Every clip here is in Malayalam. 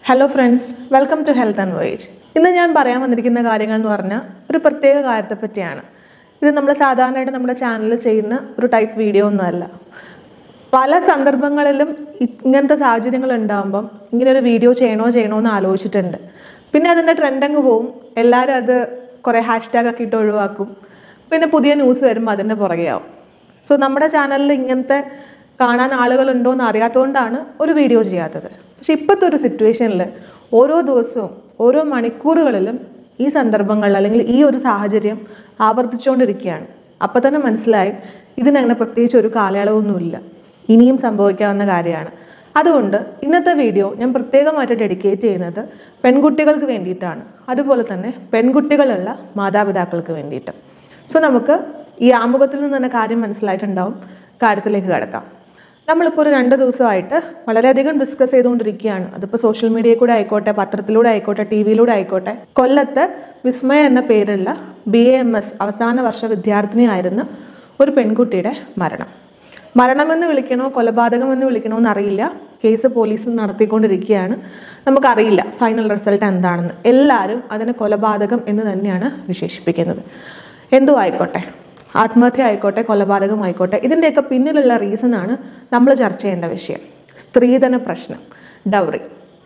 Hello friends welcome to health and veg ഇന്ന് ഞാൻ പറയാൻ വന്നിരിക്കുന്ന കാര്യങ്ങൾ എന്ന് പറഞ്ഞാൽ ഒരു പ്രത്യേക കാര്യത്തെ പറ്റിയാണ് ഇത് നമ്മൾ സാധാരണയായിട്ട് നമ്മുടെ ചാനലിൽ ചെയ്യുന്ന ഒരു ടൈപ്പ് വീഡിയോ ഒന്നുമല്ല പല സന്ദർഭങ്ങളിലും ഇ- ഇങ്ങനത്തെ സാഹചര്യങ്ങൾ ഉണ്ടാകുമ്പം ഇങ്ങനെ ഒരു വീഡിയോ ചെയ്യണോ ചെയ്യണോ എന്ന് ആലോചിച്ചിട്ടുണ്ട് പിന്നെ അതിൻ്റെ ട്രെൻഡ് അങ്ങ് പോവും എല്ലാവരും അത് കുറേ ഹാഷ്ടാഗ് ഒക്കെ ഇട്ട് ഒഴിവാക്കും പിന്നെ പുതിയ ന്യൂസ് വരുമ്പോൾ അതിൻ്റെ പുറകെയാവും സോ നമ്മുടെ ചാനലിൽ ഇങ്ങനത്തെ കാണാൻ ആളുകളുണ്ടോ എന്ന് അറിയാത്തതുകൊണ്ടാണ് ഒരു വീഡിയോ ചെയ്യാത്തത് പക്ഷെ ഇപ്പോഴത്തെ ഒരു സിറ്റുവേഷനിൽ ഓരോ ദിവസവും ഓരോ മണിക്കൂറുകളിലും ഈ സന്ദർഭങ്ങളിൽ അല്ലെങ്കിൽ ഈ ഒരു സാഹചര്യം ആവർത്തിച്ചുകൊണ്ടിരിക്കുകയാണ് അപ്പോൾ തന്നെ മനസ്സിലായി ഇതിനങ്ങനെ പ്രത്യേകിച്ച് ഒരു കാലയളവൊന്നുമില്ല ഇനിയും സംഭവിക്കാവുന്ന കാര്യമാണ് അതുകൊണ്ട് ഇന്നത്തെ വീഡിയോ ഞാൻ പ്രത്യേകമായിട്ട് ഡെഡിക്കേറ്റ് ചെയ്യുന്നത് പെൺകുട്ടികൾക്ക് വേണ്ടിയിട്ടാണ് അതുപോലെ തന്നെ പെൺകുട്ടികളുള്ള മാതാപിതാക്കൾക്ക് വേണ്ടിയിട്ട് സോ നമുക്ക് ഈ ആമുഖത്തിൽ നിന്ന് തന്നെ കാര്യം മനസ്സിലായിട്ടുണ്ടാവും കാര്യത്തിലേക്ക് കടക്കാം നമ്മളിപ്പോൾ ഒരു രണ്ട് ദിവസമായിട്ട് വളരെയധികം ഡിസ്കസ് ചെയ്തുകൊണ്ടിരിക്കുകയാണ് അതിപ്പോൾ സോഷ്യൽ മീഡിയയിൽ കൂടെ ആയിക്കോട്ടെ പത്രത്തിലൂടെ ആയിക്കോട്ടെ ടി വിയിലൂടെ ആയിക്കോട്ടെ കൊല്ലത്ത് വിസ്മയ എന്ന പേരുള്ള ബി എ എം എസ് അവസാന വർഷ വിദ്യാർത്ഥിനിയായിരുന്ന ഒരു പെൺകുട്ടിയുടെ മരണം മരണമെന്ന് വിളിക്കണോ കൊലപാതകമെന്ന് വിളിക്കണോ എന്നറിയില്ല കേസ് പോലീസ് നടത്തിക്കൊണ്ടിരിക്കുകയാണ് നമുക്കറിയില്ല ഫൈനൽ റിസൾട്ട് എന്താണെന്ന് എല്ലാവരും അതിനെ കൊലപാതകം എന്ന് തന്നെയാണ് വിശേഷിപ്പിക്കുന്നത് എന്തോ ആയിക്കോട്ടെ ആത്മഹത്യ ആയിക്കോട്ടെ കൊലപാതകം ആയിക്കോട്ടെ ഇതിൻ്റെയൊക്കെ പിന്നിലുള്ള റീസണാണ് നമ്മൾ ചർച്ച ചെയ്യേണ്ട വിഷയം സ്ത്രീധന പ്രശ്നം ഡൗറി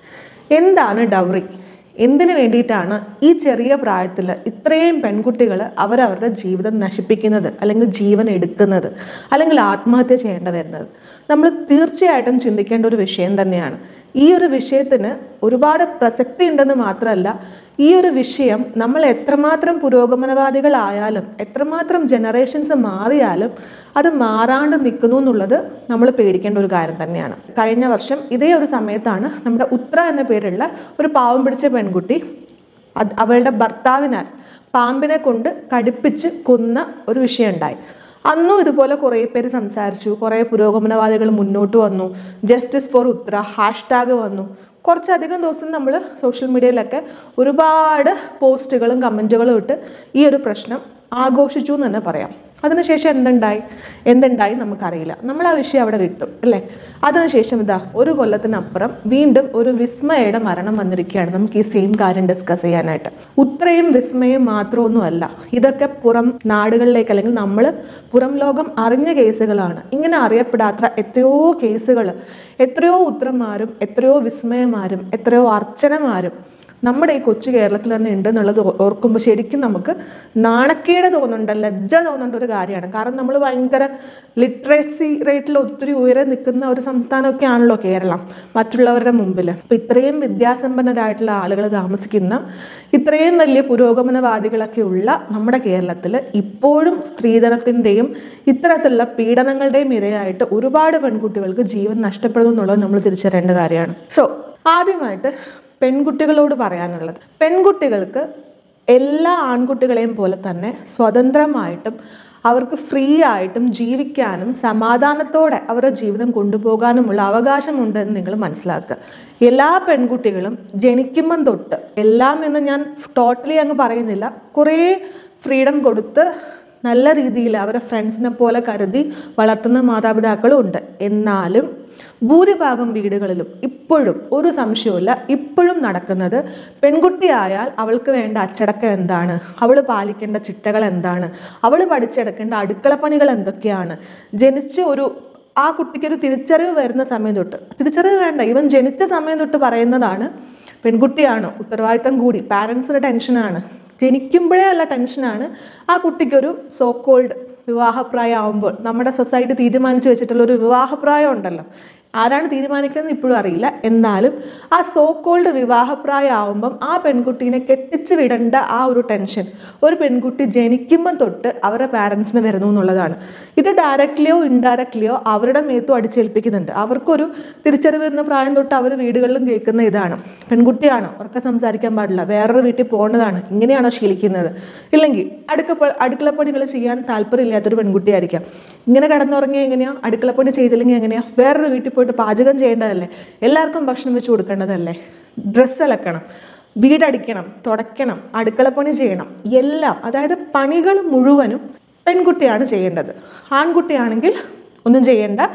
എന്താണ് ഡൗറി എന്തിനു വേണ്ടിയിട്ടാണ് ഈ ചെറിയ പ്രായത്തിൽ ഇത്രയും പെൺകുട്ടികൾ അവരവരുടെ ജീവിതം നശിപ്പിക്കുന്നത് അല്ലെങ്കിൽ ജീവൻ എടുക്കുന്നത് അല്ലെങ്കിൽ ആത്മഹത്യ ചെയ്യേണ്ട വരുന്നത് നമ്മൾ തീർച്ചയായിട്ടും ചിന്തിക്കേണ്ട ഒരു വിഷയം തന്നെയാണ് ഈ ഒരു വിഷയത്തിന് ഒരുപാട് പ്രസക്തി ഉണ്ടെന്ന് മാത്രമല്ല ഈ ഒരു വിഷയം നമ്മൾ എത്രമാത്രം പുരോഗമനവാദികളായാലും എത്രമാത്രം ജനറേഷൻസ് മാറിയാലും അത് മാറാണ്ട് നിൽക്കുന്നു എന്നുള്ളത് നമ്മൾ പേടിക്കേണ്ട ഒരു കാര്യം തന്നെയാണ് കഴിഞ്ഞ വർഷം ഇതേ ഒരു സമയത്താണ് നമ്മുടെ ഉത്ര എന്ന പേരുള്ള ഒരു പാവം പിടിച്ച പെൺകുട്ടി അത് അവളുടെ ഭർത്താവിനാൽ പാമ്പിനെ കൊണ്ട് കടിപ്പിച്ച് കൊന്ന ഒരു വിഷയം ഉണ്ടായി അന്നും ഇതുപോലെ കുറേ പേര് സംസാരിച്ചു കുറേ പുരോഗമനവാദികൾ മുന്നോട്ട് വന്നു ജസ്റ്റിസ് ഫോർ ഉത്ര ഹാഷ്ടാഗ് വന്നു കുറച്ചധികം ദിവസം നമ്മൾ സോഷ്യൽ മീഡിയയിലൊക്കെ ഒരുപാട് പോസ്റ്റുകളും കമൻറ്റുകളും ഇട്ട് ഈ ഒരു പ്രശ്നം ആഘോഷിച്ചു എന്ന് തന്നെ പറയാം അതിനുശേഷം എന്തുണ്ടായി എന്തുണ്ടായി നമുക്കറിയില്ല നമ്മൾ ആ വിഷയം അവിടെ വിട്ടു അല്ലേ അതിനുശേഷം ഇതാ ഒരു കൊല്ലത്തിനപ്പുറം വീണ്ടും ഒരു വിസ്മയയുടെ മരണം വന്നിരിക്കുകയാണ് നമുക്ക് ഈ സെയിം കാര്യം ഡിസ്കസ് ചെയ്യാനായിട്ട് ഉത്രയും വിസ്മയും മാത്രമൊന്നുമല്ല ഇതൊക്കെ പുറം നാടുകളിലേക്ക് അല്ലെങ്കിൽ നമ്മൾ പുറം ലോകം അറിഞ്ഞ കേസുകളാണ് ഇങ്ങനെ അറിയപ്പെടാത്ത എത്രയോ കേസുകൾ എത്രയോ ഉത്രന്മാരും എത്രയോ വിസ്മയമാരും എത്രയോ അർച്ചനമാരും നമ്മുടെ ഈ കൊച്ചു കേരളത്തിൽ തന്നെ ഉണ്ട് എന്നുള്ളത് ഓ- ഓർക്കുമ്പോൾ ശരിക്കും നമുക്ക് നാണക്കേട് തോന്നുന്നുണ്ട് ലജ്ജ തോന്നുന്ന ഒരു കാര്യമാണ് കാരണം നമ്മൾ ഭയങ്കര ലിറ്ററസി റേറ്റിൽ ഒത്തിരി ഉയരെ നിൽക്കുന്ന ഒരു സംസ്ഥാനമൊക്കെ ആണല്ലോ കേരളം മറ്റുള്ളവരുടെ മുമ്പിൽ അപ്പം ഇത്രയും വിദ്യാസമ്പന്നരായിട്ടുള്ള ആളുകൾ താമസിക്കുന്ന ഇത്രയും വലിയ പുരോഗമനവാദികളൊക്കെ ഉള്ള നമ്മുടെ കേരളത്തിൽ ഇപ്പോഴും സ്ത്രീധനത്തിൻ്റെയും ഇത്തരത്തിലുള്ള പീഡനങ്ങളുടെയും ഇരയായിട്ട് ഒരുപാട് പെൺകുട്ടികൾക്ക് ജീവൻ നഷ്ടപ്പെടുന്നു എന്നുള്ളത് നമ്മൾ തിരിച്ചറിയേണ്ട കാര്യമാണ് സോ ആദ്യമായിട്ട് പെൺകുട്ടികളോട് പറയാനുള്ളത് പെൺകുട്ടികൾക്ക് എല്ലാ ആൺകുട്ടികളെയും പോലെ തന്നെ സ്വതന്ത്രമായിട്ടും അവർക്ക് ഫ്രീ ആയിട്ടും ജീവിക്കാനും സമാധാനത്തോടെ അവരുടെ ജീവിതം കൊണ്ടുപോകാനുമുള്ള അവകാശമുണ്ട് എന്ന് നിങ്ങൾ മനസ്സിലാക്കുക എല്ലാ പെൺകുട്ടികളും ജനിക്കുമ്പം തൊട്ട് എല്ലാം എന്ന് ഞാൻ ടോട്ടലി അങ്ങ് പറയുന്നില്ല കുറേ ഫ്രീഡം കൊടുത്ത് നല്ല രീതിയിൽ അവരെ ഫ്രണ്ട്സിനെ പോലെ കരുതി വളർത്തുന്ന മാതാപിതാക്കളും ഉണ്ട് എന്നാലും ഭൂരിഭാഗം വീടുകളിലും ഇപ്പോഴും ഒരു സംശയവുമില്ല ഇപ്പോഴും നടക്കുന്നത് പെൺകുട്ടിയായാൽ അവൾക്ക് വേണ്ട അച്ചടക്കം എന്താണ് അവൾ പാലിക്കേണ്ട ചിട്ടകൾ എന്താണ് അവൾ പഠിച്ചെടുക്കേണ്ട അടുക്കളപ്പണികൾ എന്തൊക്കെയാണ് ജനിച്ച് ഒരു ആ കുട്ടിക്ക് ഒരു തിരിച്ചറിവ് വരുന്ന സമയം തൊട്ട് തിരിച്ചറിവ് വേണ്ട ഇവൻ ജനിച്ച സമയം തൊട്ട് പറയുന്നതാണ് പെൺകുട്ടിയാണ് ഉത്തരവാദിത്തം കൂടി പാരൻസിന് ടെൻഷനാണ് ജനിക്കുമ്പോഴേ ഉള്ള ടെൻഷനാണ് ആ കുട്ടിക്കൊരു സോ കോൾഡ് വിവാഹപ്രായം ആവുമ്പോൾ നമ്മുടെ സൊസൈറ്റി തീരുമാനിച്ചു വെച്ചിട്ടുള്ള ഒരു വിവാഹപ്രായം ഉണ്ടല്ലോ ആരാണ് തീരുമാനിക്കുന്നത് ഇപ്പോഴും അറിയില്ല എന്നാലും ആ സോ കോൾഡ് വിവാഹപ്രായം ആവുമ്പം ആ പെൺകുട്ടീനെ കെട്ടിച്ച് വിടേണ്ട ആ ഒരു ടെൻഷൻ ഒരു പെൺകുട്ടി ജനിക്കുമ്പം തൊട്ട് അവരുടെ പാരൻസിന് വരുന്നു എന്നുള്ളതാണ് ഇത് ഡയറക്റ്റ്ലിയോ ഇൻഡയറക്റ്റ്ലിയോ അവരുടെ മേത്തും അടിച്ചേൽപ്പിക്കുന്നുണ്ട് അവർക്കൊരു തിരിച്ചറിവ് എന്ന പ്രായം തൊട്ട് അവർ വീടുകളിലും കേൾക്കുന്ന ഇതാണ് പെൺകുട്ടിയാണോ ഉറക്കെ സംസാരിക്കാൻ പാടില്ല വേറൊരു വീട്ടിൽ പോകേണ്ടതാണ് ഇങ്ങനെയാണോ ശീലിക്കുന്നത് ഇല്ലെങ്കിൽ അടുക്ക അടുക്കളപ്പണികൾ ചെയ്യാൻ താല്പര്യമില്ലാത്തൊരു പെൺകുട്ടിയായിരിക്കാം ഇങ്ങനെ കിടന്നുറങ്ങിയ എങ്ങനെയാ അടുക്കളപ്പണി ചെയ്തില്ലെങ്കിൽ എങ്ങനെയാ വേറൊരു വീട്ടിൽ പോയിട്ട് പാചകം ചെയ്യേണ്ടതല്ലേ എല്ലാവർക്കും ഭക്ഷണം വെച്ച് കൊടുക്കേണ്ടതല്ലേ ഡ്രസ്സ് അലക്കണം വീടടിക്കണം തുടയ്ക്കണം അടുക്കളപ്പണി ചെയ്യണം എല്ലാം അതായത് പണികൾ മുഴുവനും പെൺകുട്ടിയാണ് ചെയ്യേണ്ടത് ആൺകുട്ടിയാണെങ്കിൽ ഒന്നും ചെയ്യേണ്ട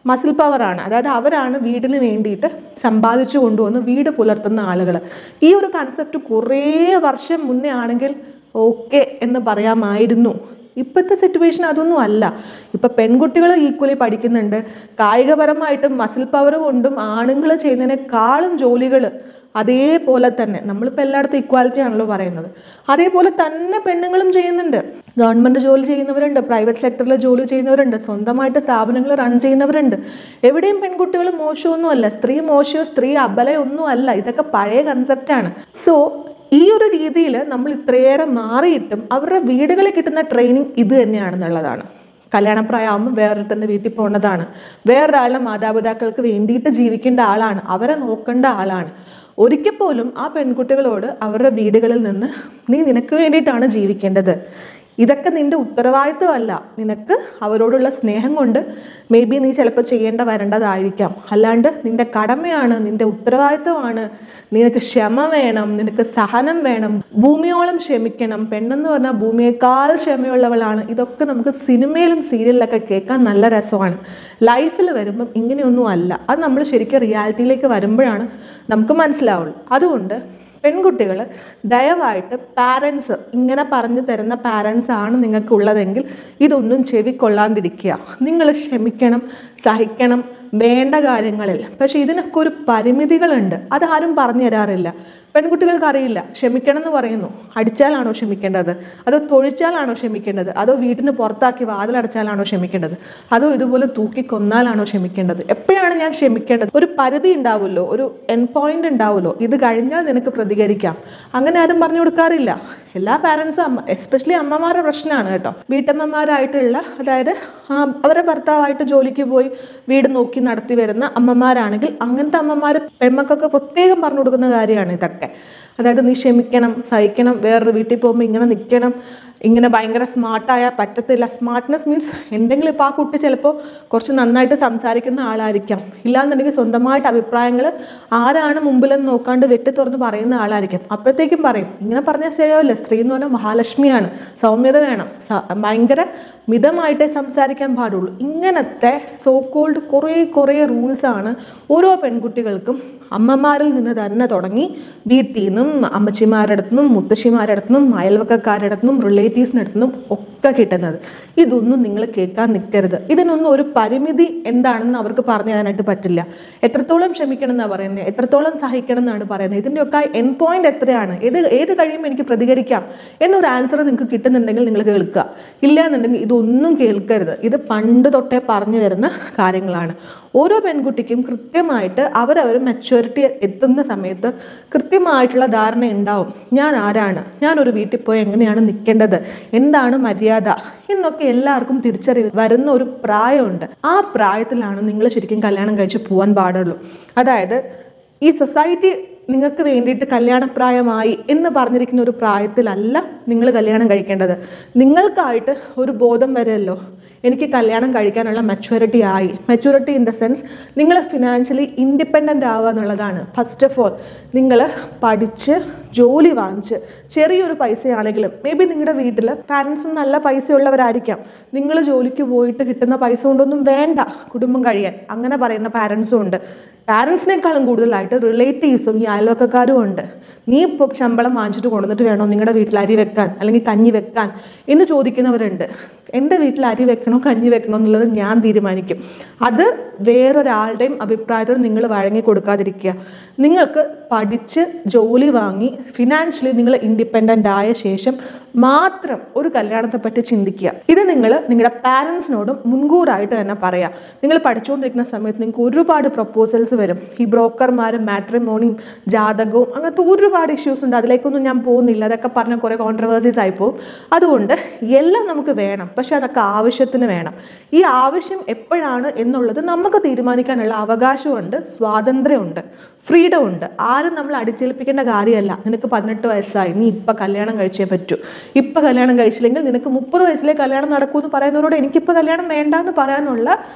മസിൽ പവറാണ് അതായത് അവരാണ് വീടിന് വേണ്ടിയിട്ട് സമ്പാദിച്ചു കൊണ്ടുവന്ന് വീട് പുലർത്തുന്ന ആളുകൾ ഈ ഒരു കൺസെപ്റ്റ് കുറേ വർഷം മുന്നേ ആണെങ്കിൽ ഓക്കെ എന്ന് പറയാമായിരുന്നു ഇപ്പോഴത്തെ സിറ്റുവേഷൻ അതൊന്നും അല്ല ഇപ്പം പെൺകുട്ടികൾ ഈക്വലി പഠിക്കുന്നുണ്ട് കായികപരമായിട്ടും മസിൽ പവർ കൊണ്ടും ആണുങ്ങൾ ചെയ്യുന്നതിനേക്കാളും ജോലികൾ അതേപോലെ തന്നെ നമ്മളിപ്പോൾ എല്ലായിടത്തും ഇക്വാലിറ്റി ആണല്ലോ പറയുന്നത് അതേപോലെ തന്നെ പെണ്ണുങ്ങളും ചെയ്യുന്നുണ്ട് ഗവൺമെൻറ് ജോലി ചെയ്യുന്നവരുണ്ട് പ്രൈവറ്റ് സെക്ടറിൽ ജോലി ചെയ്യുന്നവരുണ്ട് സ്വന്തമായിട്ട് സ്ഥാപനങ്ങൾ റൺ ചെയ്യുന്നവരുണ്ട് എവിടെയും പെൺകുട്ടികൾ മോശമൊന്നുമല്ല സ്ത്രീ മോശമോ സ്ത്രീ അബലയോ ഒന്നും അല്ല ഇതൊക്കെ പഴയ കൺസെപ്റ്റാണ് സോ ഈ ഒരു രീതിയിൽ നമ്മൾ ഇത്രയേറെ മാറിയിട്ടും അവരുടെ വീടുകളിൽ കിട്ടുന്ന ട്രെയിനിങ് ഇത് തന്നെയാണെന്നുള്ളതാണ് കല്യാണപ്രായമാകുമ്പോൾ വേറൊരുത്തൻ്റെ വീട്ടിൽ പോകുന്നതാണ് വേറൊരാളുടെ മാതാപിതാക്കൾക്ക് വേണ്ടിയിട്ട് ജീവിക്കേണ്ട ആളാണ് അവരെ നോക്കേണ്ട ആളാണ് ഒരിക്കൽ പോലും ആ പെൺകുട്ടികളോട് അവരുടെ വീടുകളിൽ നിന്ന് നീ നിനക്ക് വേണ്ടിയിട്ടാണ് ജീവിക്കേണ്ടത് ഇതൊക്കെ നിന്റെ ഉത്തരവാദിത്വമല്ല നിനക്ക് അവരോടുള്ള സ്നേഹം കൊണ്ട് മേ ബി നീ ചിലപ്പോൾ ചെയ്യേണ്ട വരേണ്ടതായിരിക്കാം അല്ലാണ്ട് നിന്റെ കടമയാണ് നിന്റെ ഉത്തരവാദിത്വമാണ് നിനക്ക് ക്ഷമ വേണം നിനക്ക് സഹനം വേണം ഭൂമിയോളം ക്ഷമിക്കണം പെണ്ണെന്ന് പറഞ്ഞാൽ ഭൂമിയേക്കാൾ ക്ഷമയുള്ളവളാണ് ഇതൊക്കെ നമുക്ക് സിനിമയിലും സീരിയലിലൊക്കെ കേൾക്കാൻ നല്ല രസമാണ് ലൈഫിൽ വരുമ്പം ഇങ്ങനെയൊന്നും അല്ല അത് നമ്മൾ ശരിക്കും റിയാലിറ്റിയിലേക്ക് വരുമ്പോഴാണ് നമുക്ക് മനസ്സിലാവുള്ളൂ അതുകൊണ്ട് പെൺകുട്ടികൾ ദയവായിട്ട് പാരൻസ് ഇങ്ങനെ പറഞ്ഞു തരുന്ന പാരൻസ് ആണ് നിങ്ങൾക്കുള്ളതെങ്കിൽ ഇതൊന്നും ചെവിക്കൊള്ളാണ്ടിരിക്കുക നിങ്ങൾ ക്ഷമിക്കണം സഹിക്കണം വേണ്ട കാര്യങ്ങളിൽ പക്ഷേ ഇതിനൊക്കെ ഒരു പരിമിതികളുണ്ട് അതാരും പറഞ്ഞു തരാറില്ല പെൺകുട്ടികൾക്ക് അറിയില്ല ക്ഷമിക്കണം എന്ന് പറയുന്നു അടിച്ചാലാണോ ക്ഷമിക്കേണ്ടത് അതോ തൊഴിച്ചാലാണോ ക്ഷമിക്കേണ്ടത് അതോ വീട്ടിന് പുറത്താക്കി വാതിലടച്ചാലാണോ ക്ഷമിക്കേണ്ടത് അതോ ഇതുപോലെ തൂക്കി കൊന്നാലാണോ ക്ഷമിക്കേണ്ടത് എപ്പോഴാണ് ഞാൻ ക്ഷമിക്കേണ്ടത് ഒരു പരിധി ഉണ്ടാവുമല്ലോ ഒരു എൻ പോയിന്റ് ഉണ്ടാവുമല്ലോ ഇത് കഴിഞ്ഞാൽ നിനക്ക് പ്രതികരിക്കാം അങ്ങനെ ആരും പറഞ്ഞു കൊടുക്കാറില്ല എല്ലാ പാരൻസും അമ്മ എസ്പെഷ്യലി അമ്മമാരുടെ പ്രശ്നമാണ് കേട്ടോ വീട്ടമ്മമാരായിട്ടുള്ള അതായത് ആ, അവരെ ഭർത്താവായിട്ട് ജോലിക്ക് പോയി വീട് നോക്കി നടത്തി വരുന്ന അമ്മമാരാണെങ്കിൽ അങ്ങനത്തെ അമ്മമാർ പെൺമക്കൾക്ക് പ്രത്യേകം പറഞ്ഞു കൊടുക്കുന്ന കാര്യമാണ് ഇതൊക്കെ അതായത് നീ ക്ഷമിക്കണം സഹിക്കണം വേറൊരു വീട്ടിൽ പോകുമ്പോൾ ഇങ്ങനെ നിൽക്കണം ഇങ്ങനെ ഭയങ്കര സ്മാർട്ടായാൽ പറ്റത്തില്ല സ്മാർട്ട്നെസ് മീൻസ് എന്തെങ്കിലും ഇപ്പോൾ ആ കുട്ടി ചിലപ്പോൾ കുറച്ച് നന്നായിട്ട് സംസാരിക്കുന്ന ആളായിരിക്കാം ഇല്ലാന്നുണ്ടെങ്കിൽ സ്വന്തമായിട്ട് അഭിപ്രായങ്ങൾ ആരാണ് മുമ്പിലെന്ന് നോക്കാണ്ട് വെട്ടി തുറന്ന് പറയുന്ന ആളായിരിക്കും അപ്പോഴത്തേക്കും പറയും ഇങ്ങനെ പറഞ്ഞാൽ ശരിയാവില്ല സ്ത്രീ എന്ന് പറഞ്ഞാൽ മഹാലക്ഷ്മിയാണ് സൗമ്യത വേണം സ- ഭയങ്കര മിതമായിട്ടേ സംസാരിക്കാൻ പാടുള്ളൂ ഇങ്ങനത്തെ സോ കോൾഡ് കുറേ കുറേ റൂൾസാണ് ഓരോ പെൺകുട്ടികൾക്കും അമ്മമാരിൽ നിന്ന് തന്നെ തുടങ്ങി വീട്ടിൽ നിന്നും അമ്മച്ചിമാരുടെ അടുത്തുനിന്നും മുത്തശ്ശിമാരുടെ അടുത്തുനിന്നും അയൽവക്കക്കാരുടെ അടുത്തുനിന്നും റിലേറ്റീവ്സിൻ്റെ അടുത്തുനിന്നും ഒക്കെ കിട്ടുന്നത് ഇതൊന്നും നിങ്ങൾ കേൾക്കാൻ നിൽക്കരുത് ഇതിനൊന്നും ഒരു പരിമിതി എന്താണെന്ന് അവർക്ക് പറഞ്ഞു തരാനായിട്ട് പറ്റില്ല എത്രത്തോളം ക്ഷമിക്കണം എന്നാണ് പറയുന്നത് എത്രത്തോളം സഹിക്കണം എന്നാണ് പറയുന്നത് ഇതിൻ്റെയൊക്കെ എൻ പോയിന്റ് എത്രയാണ് ഏത് ഏത് കഴിയുമ്പോൾ എനിക്ക് പ്രതികരിക്കാം എന്നൊരു ആൻസർ നിങ്ങൾക്ക് കിട്ടുന്നുണ്ടെങ്കിൽ നിങ്ങൾ കേൾക്കുക ഇല്ല എന്നുണ്ടെങ്കിൽ ഇതൊന്നും കേൾക്കരുത് ഇത് പണ്ട് തൊട്ടേ പറഞ്ഞു വരുന്ന കാര്യങ്ങളാണ് ഓരോ പെൺകുട്ടിക്കും കൃത്യമായിട്ട് അവരവർ മെച്യൂരിറ്റി എത്തുന്ന സമയത്ത് കൃത്യമായിട്ടുള്ള ധാരണ ഉണ്ടാവും ഞാൻ ആരാണ് ഞാനൊരു വീട്ടിൽ പോയി എങ്ങനെയാണ് നിൽക്കേണ്ടത് എന്താണ് മര്യാദ എന്നൊക്കെ എല്ലാവർക്കും തിരിച്ചറിവ് വരുന്ന ഒരു പ്രായമുണ്ട് ആ പ്രായത്തിലാണ് നിങ്ങൾ ശരിക്കും കല്യാണം കഴിച്ച് പോകാൻ പാടുള്ളൂ അതായത് ഈ സൊസൈറ്റി നിങ്ങൾക്ക് വേണ്ടിയിട്ട് കല്യാണപ്രായമായി എന്ന് പറഞ്ഞിരിക്കുന്ന ഒരു പ്രായത്തിലല്ല നിങ്ങൾ കല്യാണം കഴിക്കേണ്ടത് നിങ്ങൾക്കായിട്ട് ഒരു ബോധം വരുമല്ലോ എനിക്ക് കല്യാണം കഴിക്കാനുള്ള മെച്യൂരിറ്റി ആയി മെച്യൂരിറ്റി ഇൻ ദ സെൻസ് നിങ്ങൾ ഫിനാൻഷ്യലി ഇൻഡിപെൻഡൻ്റ് ആവുക എന്നുള്ളതാണ് ഫസ്റ്റ് ഓഫ് ഓൾ നിങ്ങൾ പഠിച്ച് ജോലി വാങ്ങിച്ച് ചെറിയൊരു പൈസയാണെങ്കിലും മേ ബി നിങ്ങളുടെ വീട്ടിൽ പാരൻസ് നല്ല പൈസയുള്ളവരായിരിക്കാം നിങ്ങൾ ജോലിക്ക് പോയിട്ട് കിട്ടുന്ന പൈസ കൊണ്ടൊന്നും വേണ്ട കുടുംബം കഴിയാൻ അങ്ങനെ പറയുന്ന പാരൻസും ഉണ്ട് പാരൻസിനേക്കാളും കൂടുതലായിട്ട് റിലേറ്റീവ്സും ഈ അയൽവക്കക്കാരും ഉണ്ട് നീ ഇപ്പോൾ ശമ്പളം വാങ്ങിച്ചിട്ട് കൊണ്ടുവന്നിട്ട് വേണോ നിങ്ങളുടെ വീട്ടിൽ അരി വെക്കാൻ അല്ലെങ്കിൽ കഞ്ഞി വെക്കാൻ എന്ന് ചോദിക്കുന്നവരുണ്ട് എൻ്റെ വീട്ടിൽ അരി വെക്കണോ കഞ്ഞി വെക്കണോ എന്നുള്ളത് ഞാൻ തീരുമാനിക്കും അത് വേറൊരാളുടെയും അഭിപ്രായത്തിൽ നിങ്ങൾ വഴങ്ങി കൊടുക്കാതിരിക്കുക നിങ്ങൾക്ക് പഠിച്ച് ജോലി വാങ്ങി ഫിനാൻഷ്യലി നിങ്ങൾ ഇൻഡിപെൻഡൻ്റ് ആയ ശേഷം മാത്രം ഒരു കല്യാണത്തെ പറ്റി ചിന്തിക്കുക ഇത് നിങ്ങൾ നിങ്ങളുടെ പാരൻസിനോടും മുൻകൂറായിട്ട് തന്നെ പറയാം നിങ്ങൾ പഠിച്ചുകൊണ്ടിരിക്കുന്ന സമയത്ത് നിങ്ങൾക്ക് ഒരുപാട് പ്രപ്പോസൽസ് വരും ഈ ബ്രോക്കർമാരും മാട്രിമോണിയും ജാതകവും അങ്ങനത്തെ ഒരുപാട് ഇഷ്യൂസ് ഉണ്ട് അതിലേക്കൊന്നും ഞാൻ പോകുന്നില്ല അതൊക്കെ പറഞ്ഞ കുറേ കോൺട്രവേഴ്സീസ് ആയിപ്പോവും അതുകൊണ്ട് എല്ലാം നമുക്ക് വേണം പക്ഷെ അതൊക്കെ ആവശ്യത്തിന് വേണം ഈ ആവശ്യം എപ്പോഴാണ് എന്നുള്ളത് നമുക്ക് തീരുമാനിക്കാനുള്ള അവകാശമുണ്ട് സ്വാതന്ത്ര്യമുണ്ട് ഫ്രീഡം ഉണ്ട് ആരും നമ്മൾ അടിച്ചേൽപ്പിക്കേണ്ട കാര്യമല്ല നിനക്ക് പതിനെട്ട് വയസ്സായി നീ ഇപ്പം കല്യാണം കഴിച്ചേ പറ്റൂ ഇപ്പം കല്യാണം കഴിച്ചില്ലെങ്കിൽ നിനക്ക് മുപ്പത് വയസ്സിലെ കല്യാണം നടക്കൂ എന്ന് പറയുന്നവരോട് എനിക്കിപ്പോൾ കല്യാണം വേണ്ട എന്ന് പറയാനുള്ള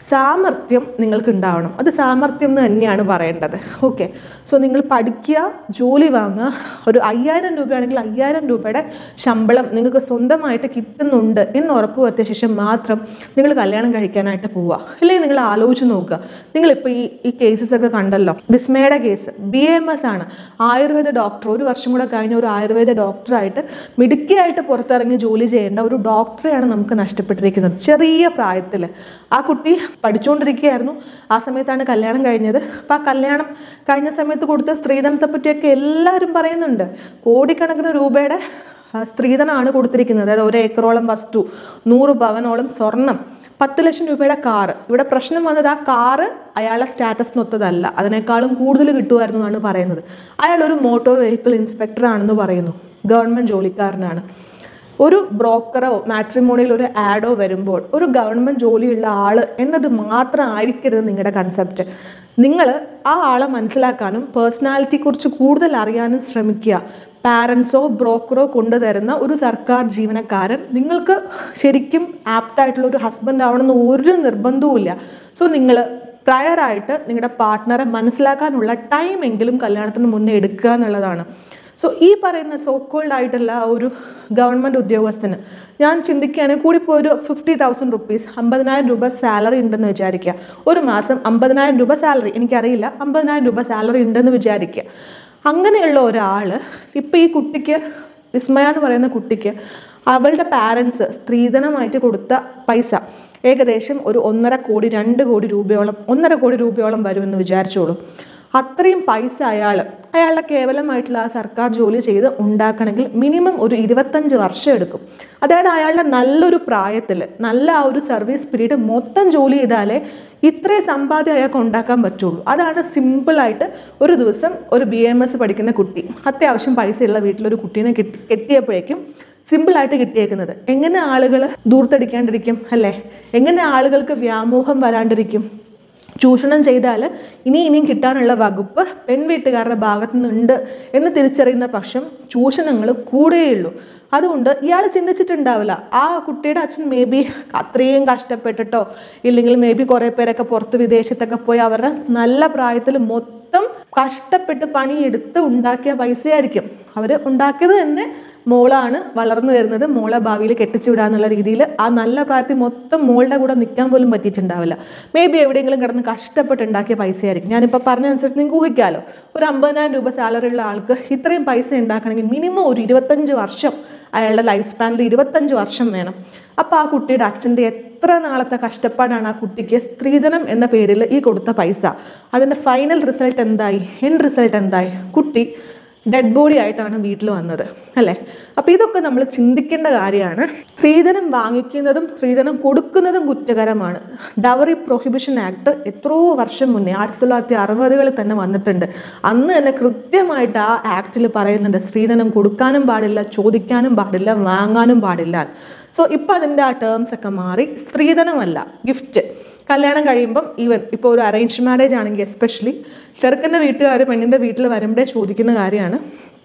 സാമർത്ഥ്യം നിങ്ങൾക്ക് ഉണ്ടാവണം അത് സാമർത്ഥ്യം എന്ന് തന്നെയാണ് പറയേണ്ടത് ഓക്കെ സോ നിങ്ങൾ പഠിക്കുക ജോലി വാങ്ങുക ഒരു അയ്യായിരം രൂപയാണെങ്കിൽ അയ്യായിരം രൂപയുടെ ശമ്പളം നിങ്ങൾക്ക് സ്വന്തമായിട്ട് കിട്ടുന്നുണ്ട് എന്ന് ഉറപ്പ് വരുത്തിയ ശേഷം മാത്രം നിങ്ങൾ കല്യാണം കഴിക്കാനായിട്ട് പോവുക അല്ലെങ്കിൽ നിങ്ങൾ ആലോചിച്ച് നോക്കുക നിങ്ങളിപ്പോൾ ഈ ഈ കേസസ് ഒക്കെ കണ്ടല്ലോ വിസ്മയുടെ കേസ് ബി എം എസ് ആണ് ആയുർവേദ ഡോക്ടർ ഒരു വർഷം കൂടെ കഴിഞ്ഞ ഒരു ആയുർവേദ ഡോക്ടറായിട്ട് മിടുക്കിയായിട്ട് പുറത്തിറങ്ങി ജോലി ചെയ്യേണ്ട ഒരു ഡോക്ടറെയാണ് നമുക്ക് നഷ്ടപ്പെട്ടിരിക്കുന്നത് ചെറിയ പ്രായത്തിൽ ആ കുട്ടി പഠിച്ചുകൊണ്ടിരിക്കുകയായിരുന്നു ആ സമയത്താണ് കല്യാണം കഴിഞ്ഞത് അപ്പോൾ ആ കല്യാണം കഴിഞ്ഞ സമയത്ത് കൊടുത്ത സ്ത്രീധനത്തെ പറ്റിയൊക്കെ എല്ലാവരും പറയുന്നുണ്ട് കോടിക്കണക്കിന് രൂപയുടെ ആ, സ്ത്രീധനമാണ് കൊടുത്തിരിക്കുന്നത് അതായത് ഒരു ഏക്കറോളം വസ്തു നൂറ് പവനോളം സ്വർണം പത്ത് ലക്ഷം രൂപയുടെ കാറ് ഇവിടെ പ്രശ്നം വന്നത് ആ കാറ് അയാളുടെ സ്റ്റാറ്റസിനൊത്തതല്ല അതിനേക്കാളും കൂടുതൽ കിട്ടുമായിരുന്നു എന്നാണ് പറയുന്നത് അയാൾ ഒരു മോട്ടോർ വെഹിക്കിൾ ഇൻസ്പെക്ടർ ആണെന്ന് പറയുന്നു ഗവൺമെൻറ് ജോലിക്കാരനാണ് ഒരു ബ്രോക്കറോ മാട്രിമോണിയിൽ ഒരു ആഡോ വരുമ്പോൾ ഒരു ഗവൺമെൻറ് ജോലിയുള്ള ആൾ എന്നത് മാത്രം ആയിരിക്കരുത് നിങ്ങളുടെ കൺസെപ്റ്റ് നിങ്ങൾ ആ ആളെ മനസ്സിലാക്കാനും പേഴ്സണാലിറ്റിയെക്കുറിച്ച് കൂടുതൽ അറിയാനും ശ്രമിക്കുക പാരൻസോ ബ്രോക്കറോ കൊണ്ടുതരുന്ന ഒരു സർക്കാർ ജീവനക്കാരൻ നിങ്ങൾക്ക് ശരിക്കും ആപ്റ്റായിട്ടുള്ള ഒരു ഹസ്ബൻഡ് ആവണമെന്ന് ഒരു നിർബന്ധവുമില്ല സോ നിങ്ങൾ പ്രയറായിട്ട് നിങ്ങളുടെ പാർട്ട്ണറെ മനസ്സിലാക്കാനുള്ള ടൈം എങ്കിലും കല്യാണത്തിന് മുന്നേ എടുക്കുക എന്നുള്ളതാണ് സോ ഈ പറയുന്ന സോ കോൾഡ് ആയിട്ടുള്ള ആ ഒരു ഗവൺമെൻറ് ഉദ്യോഗസ്ഥന് ഞാൻ ചിന്തിക്കുകയാണെങ്കിൽ കൂടിപ്പോൾ ഒരു ഫിഫ്റ്റി തൗസൻഡ് റുപ്പീസ് അമ്പതിനായിരം രൂപ സാലറി ഉണ്ടെന്ന് വിചാരിക്കുക ഒരു മാസം അമ്പതിനായിരം രൂപ സാലറി എനിക്കറിയില്ല അമ്പതിനായിരം രൂപ സാലറി ഉണ്ടെന്ന് വിചാരിക്കുക അങ്ങനെയുള്ള ഒരാൾ ഇപ്പം ഈ കുട്ടിക്ക് വിസ്മയ എന്ന് പറയുന്ന കുട്ടിക്ക് അവളുടെ പാരൻസ് സ്ത്രീധനമായിട്ട് കൊടുത്ത പൈസ ഏകദേശം ഒരു ഒന്നര കോടി രണ്ട് കോടി രൂപയോളം ഒന്നര കോടി രൂപയോളം വരുമെന്ന് വിചാരിച്ചോളൂ അത്രയും പൈസ അയാൾ അയാളുടെ കേവലമായിട്ടുള്ള ആ സർക്കാർ ജോലി ചെയ്ത് ഉണ്ടാക്കണമെങ്കിൽ മിനിമം ഒരു ഇരുപത്തഞ്ച് വർഷം എടുക്കും അതായത് അയാളുടെ നല്ലൊരു പ്രായത്തിൽ നല്ല ആ ഒരു സർവീസ് പീരീഡ് മൊത്തം ജോലി ചെയ്താലേ ഇത്രയും സമ്പാദ്യം അയാൾക്ക് ഉണ്ടാക്കാൻ പറ്റുള്ളൂ അതാണ് സിമ്പിളായിട്ട് ഒരു ദിവസം ഒരു ബി എം എസ് പഠിക്കുന്ന കുട്ടി അത്യാവശ്യം പൈസയുള്ള വീട്ടിലൊരു കുട്ടീനെ കിട്ടി കെട്ടിയപ്പോഴേക്കും സിമ്പിളായിട്ട് കിട്ടിയേക്കുന്നത് എങ്ങനെ ആളുകൾ ദൂർത്തടിക്കാണ്ടിരിക്കും അല്ലേ എങ്ങനെ ആളുകൾക്ക് വ്യാമോഹം വരാണ്ടിരിക്കും ചൂഷണം ചെയ്താൽ ഇനി ഇനിയും കിട്ടാനുള്ള വകുപ്പ് പെൺവീട്ടുകാരുടെ ഭാഗത്തു നിന്നുണ്ട് എന്ന് തിരിച്ചറിയുന്ന പക്ഷം ചൂഷണങ്ങൾ കൂടുകയുള്ളൂ അതുകൊണ്ട് ഇയാൾ ചിന്തിച്ചിട്ടുണ്ടാവില്ല ആ കുട്ടിയുടെ അച്ഛൻ മേ ബി അത്രയും കഷ്ടപ്പെട്ടിട്ടോ ഇല്ലെങ്കിൽ മേ ബി കുറേ പേരൊക്കെ പുറത്ത് വിദേശത്തൊക്കെ പോയി അവരുടെ നല്ല പ്രായത്തിൽ മൊത്തം കഷ്ടപ്പെട്ട് പണിയെടുത്ത് ഉണ്ടാക്കിയ പൈസയായിരിക്കും അവർ ഉണ്ടാക്കിയത് തന്നെ മോളാണ് വളർന്നു വരുന്നത് മോളെ ഭാവിയിൽ കെട്ടിച്ചു വിടാന്നുള്ള രീതിയിൽ ആ നല്ല പ്രായത്തിൽ മൊത്തം മോളുടെ കൂടെ നിൽക്കാൻ പോലും പറ്റിയിട്ടുണ്ടാവില്ല മേ ബി എവിടെയെങ്കിലും കിടന്ന് കഷ്ടപ്പെട്ട് ഉണ്ടാക്കിയ പൈസയായിരിക്കും ഞാനിപ്പോൾ പറഞ്ഞതനുസരിച്ച് നിങ്ങൾക്ക് ഊഹിക്കാമല്ലോ ഒരു അമ്പതിനായിരം രൂപ സാലറി ഉള്ള ആൾക്ക് ഇത്രയും പൈസ ഉണ്ടാക്കണമെങ്കിൽ മിനിമം ഒരു ഇരുപത്തഞ്ച് വർഷം അയാളുടെ ലൈഫ് സ്പാനിൽ ഇരുപത്തഞ്ച് വർഷം വേണം അപ്പോൾ ആ കുട്ടിയുടെ അച്ഛൻ്റെ എത്ര നാളത്തെ കഷ്ടപ്പാടാണ് ആ കുട്ടിക്ക് സ്ത്രീധനം എന്ന പേരിൽ ഈ കൊടുത്ത പൈസ അതിൻ്റെ ഫൈനൽ റിസൾട്ട് എന്തായി എൻ റിസൾട്ട് എന്തായി കുട്ടി ഡെഡ് ബോഡി ആയിട്ടാണ് വീട്ടിൽ വന്നത് അല്ലേ അപ്പോൾ ഇതൊക്കെ നമ്മൾ ചിന്തിക്കേണ്ട കാര്യമാണ് സ്ത്രീധനം വാങ്ങിക്കുന്നതും സ്ത്രീധനം കൊടുക്കുന്നതും കുറ്റകരമാണ് ഡവറി പ്രൊഹിബിഷൻ ആക്ട് എത്രയോ വർഷം മുന്നേ ആയിരത്തി തൊള്ളായിരത്തി അറുപതുകളിൽ തന്നെ വന്നിട്ടുണ്ട് അന്ന് തന്നെ കൃത്യമായിട്ട് ആ ആക്റ്റിൽ പറയുന്നുണ്ട് സ്ത്രീധനം കൊടുക്കാനും പാടില്ല ചോദിക്കാനും പാടില്ല വാങ്ങാനും പാടില്ല സോ ഇപ്പോൾ അതിൻ്റെ ആ ടേംസ് ഒക്കെ മാറി സ്ത്രീധനമല്ല ഗിഫ്റ്റ് കല്യാണം കഴിയുമ്പം ഈവൻ ഇപ്പോൾ ഒരു അറേഞ്ച് മാരേജ് ആണെങ്കിൽ എസ്പെഷ്യലി ചെറുക്കൻ്റെ വീട്ടുകാർ പെണ്ണിൻ്റെ വീട്ടിൽ വരുമ്പോഴേ ചോദിക്കുന്ന കാര്യമാണ്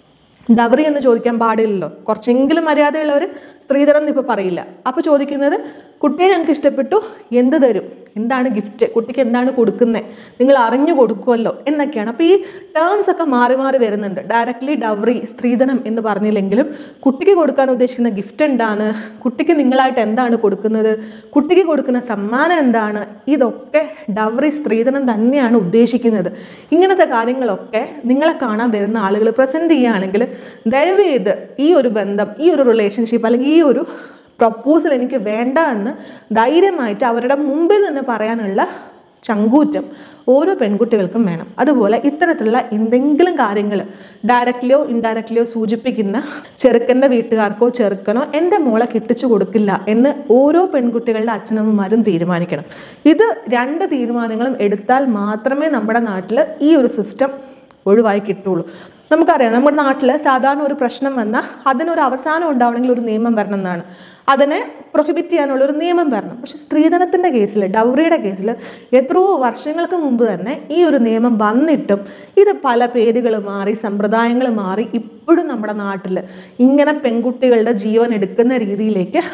ഡവറി എന്ന് ചോദിക്കാൻ പാടില്ലല്ലോ കുറച്ചെങ്കിലും മര്യാദയുള്ളവർ സ്ത്രീധനം എന്ന് ഇപ്പോൾ പറയില്ല അപ്പോൾ ചോദിക്കുന്നത് കുട്ടിയെ ഞങ്ങൾക്ക് ഇഷ്ടപ്പെട്ടു എന്ത് തരും എന്താണ് ഗിഫ്റ്റ് കുട്ടിക്ക് എന്താണ് കൊടുക്കുന്നത് നിങ്ങൾ അറിഞ്ഞു കൊടുക്കുമല്ലോ എന്നൊക്കെയാണ് അപ്പോൾ ഈ ടേംസ് ഒക്കെ മാറി മാറി വരുന്നുണ്ട് ഡയറക്റ്റ്ലി ഡവറി സ്ത്രീധനം എന്ന് പറഞ്ഞില്ലെങ്കിലും കുട്ടിക്ക് കൊടുക്കാൻ ഉദ്ദേശിക്കുന്ന ഗിഫ്റ്റ് എന്താണ് കുട്ടിക്ക് നിങ്ങളായിട്ട് എന്താണ് കൊടുക്കുന്നത് കുട്ടിക്ക് കൊടുക്കുന്ന സമ്മാനം എന്താണ് ഇതൊക്കെ ഡവറി സ്ത്രീധനം തന്നെയാണ് ഉദ്ദേശിക്കുന്നത് ഇങ്ങനത്തെ കാര്യങ്ങളൊക്കെ നിങ്ങളെ കാണാൻ വരുന്ന ആളുകൾ പ്രസൻറ്റ് ചെയ്യുകയാണെങ്കിൽ ദയവ് ചെയ്ത് ഈ ഒരു ബന്ധം ഈ ഒരു റിലേഷൻഷിപ്പ് അല്ലെങ്കിൽ ഈ ഒരു പ്രപ്പോസൽ എനിക്ക് വേണ്ട എന്ന് ധൈര്യമായിട്ട് അവരുടെ മുമ്പിൽ നിന്ന് പറയാനുള്ള ചങ്കൂറ്റം ഓരോ പെൺകുട്ടികൾക്കും വേണം അതുപോലെ ഇത്തരത്തിലുള്ള എന്തെങ്കിലും കാര്യങ്ങൾ ഡയറക്റ്റ്ലിയോ ഇൻഡയറക്റ്റ്ലിയോ സൂചിപ്പിക്കുന്ന ചെറുക്കൻ്റെ വീട്ടുകാർക്കോ ചെറുക്കനോ എൻ്റെ മോളെ കെട്ടിച്ചു കൊടുക്കില്ല എന്ന് ഓരോ പെൺകുട്ടികളുടെ അച്ഛനമ്മമാരും തീരുമാനിക്കണം ഇത് രണ്ട് തീരുമാനങ്ങളും എടുത്താൽ മാത്രമേ നമ്മുടെ നാട്ടിൽ ഈ ഒരു സിസ്റ്റം ഒഴിവായി കിട്ടുള്ളൂ നമുക്കറിയാം നമ്മുടെ നാട്ടിൽ സാധാരണ ഒരു പ്രശ്നം വന്നാൽ അതിനൊരു അവസാനം ഉണ്ടാവണമെങ്കിൽ ഒരു നിയമം വരണം എന്നാണ് അതിനെ പ്രൊഹിബിറ്റ് ചെയ്യാനുള്ള ഒരു നിയമം വരണം പക്ഷെ സ്ത്രീധനത്തിൻ്റെ കേസിൽ ഡൗറിയുടെ കേസിൽ എത്രയോ വർഷങ്ങൾക്ക് മുമ്പ് തന്നെ ഈ ഒരു നിയമം വന്നിട്ടും ഇത് പല പേരുകൾ മാറി സമ്പ്രദായങ്ങൾ മാറി ഇപ്പോഴും നമ്മുടെ നാട്ടിൽ ഇങ്ങനെ പെൺകുട്ടികളുടെ ജീവൻ എടുക്കുന്ന രീതിയിലേക്ക്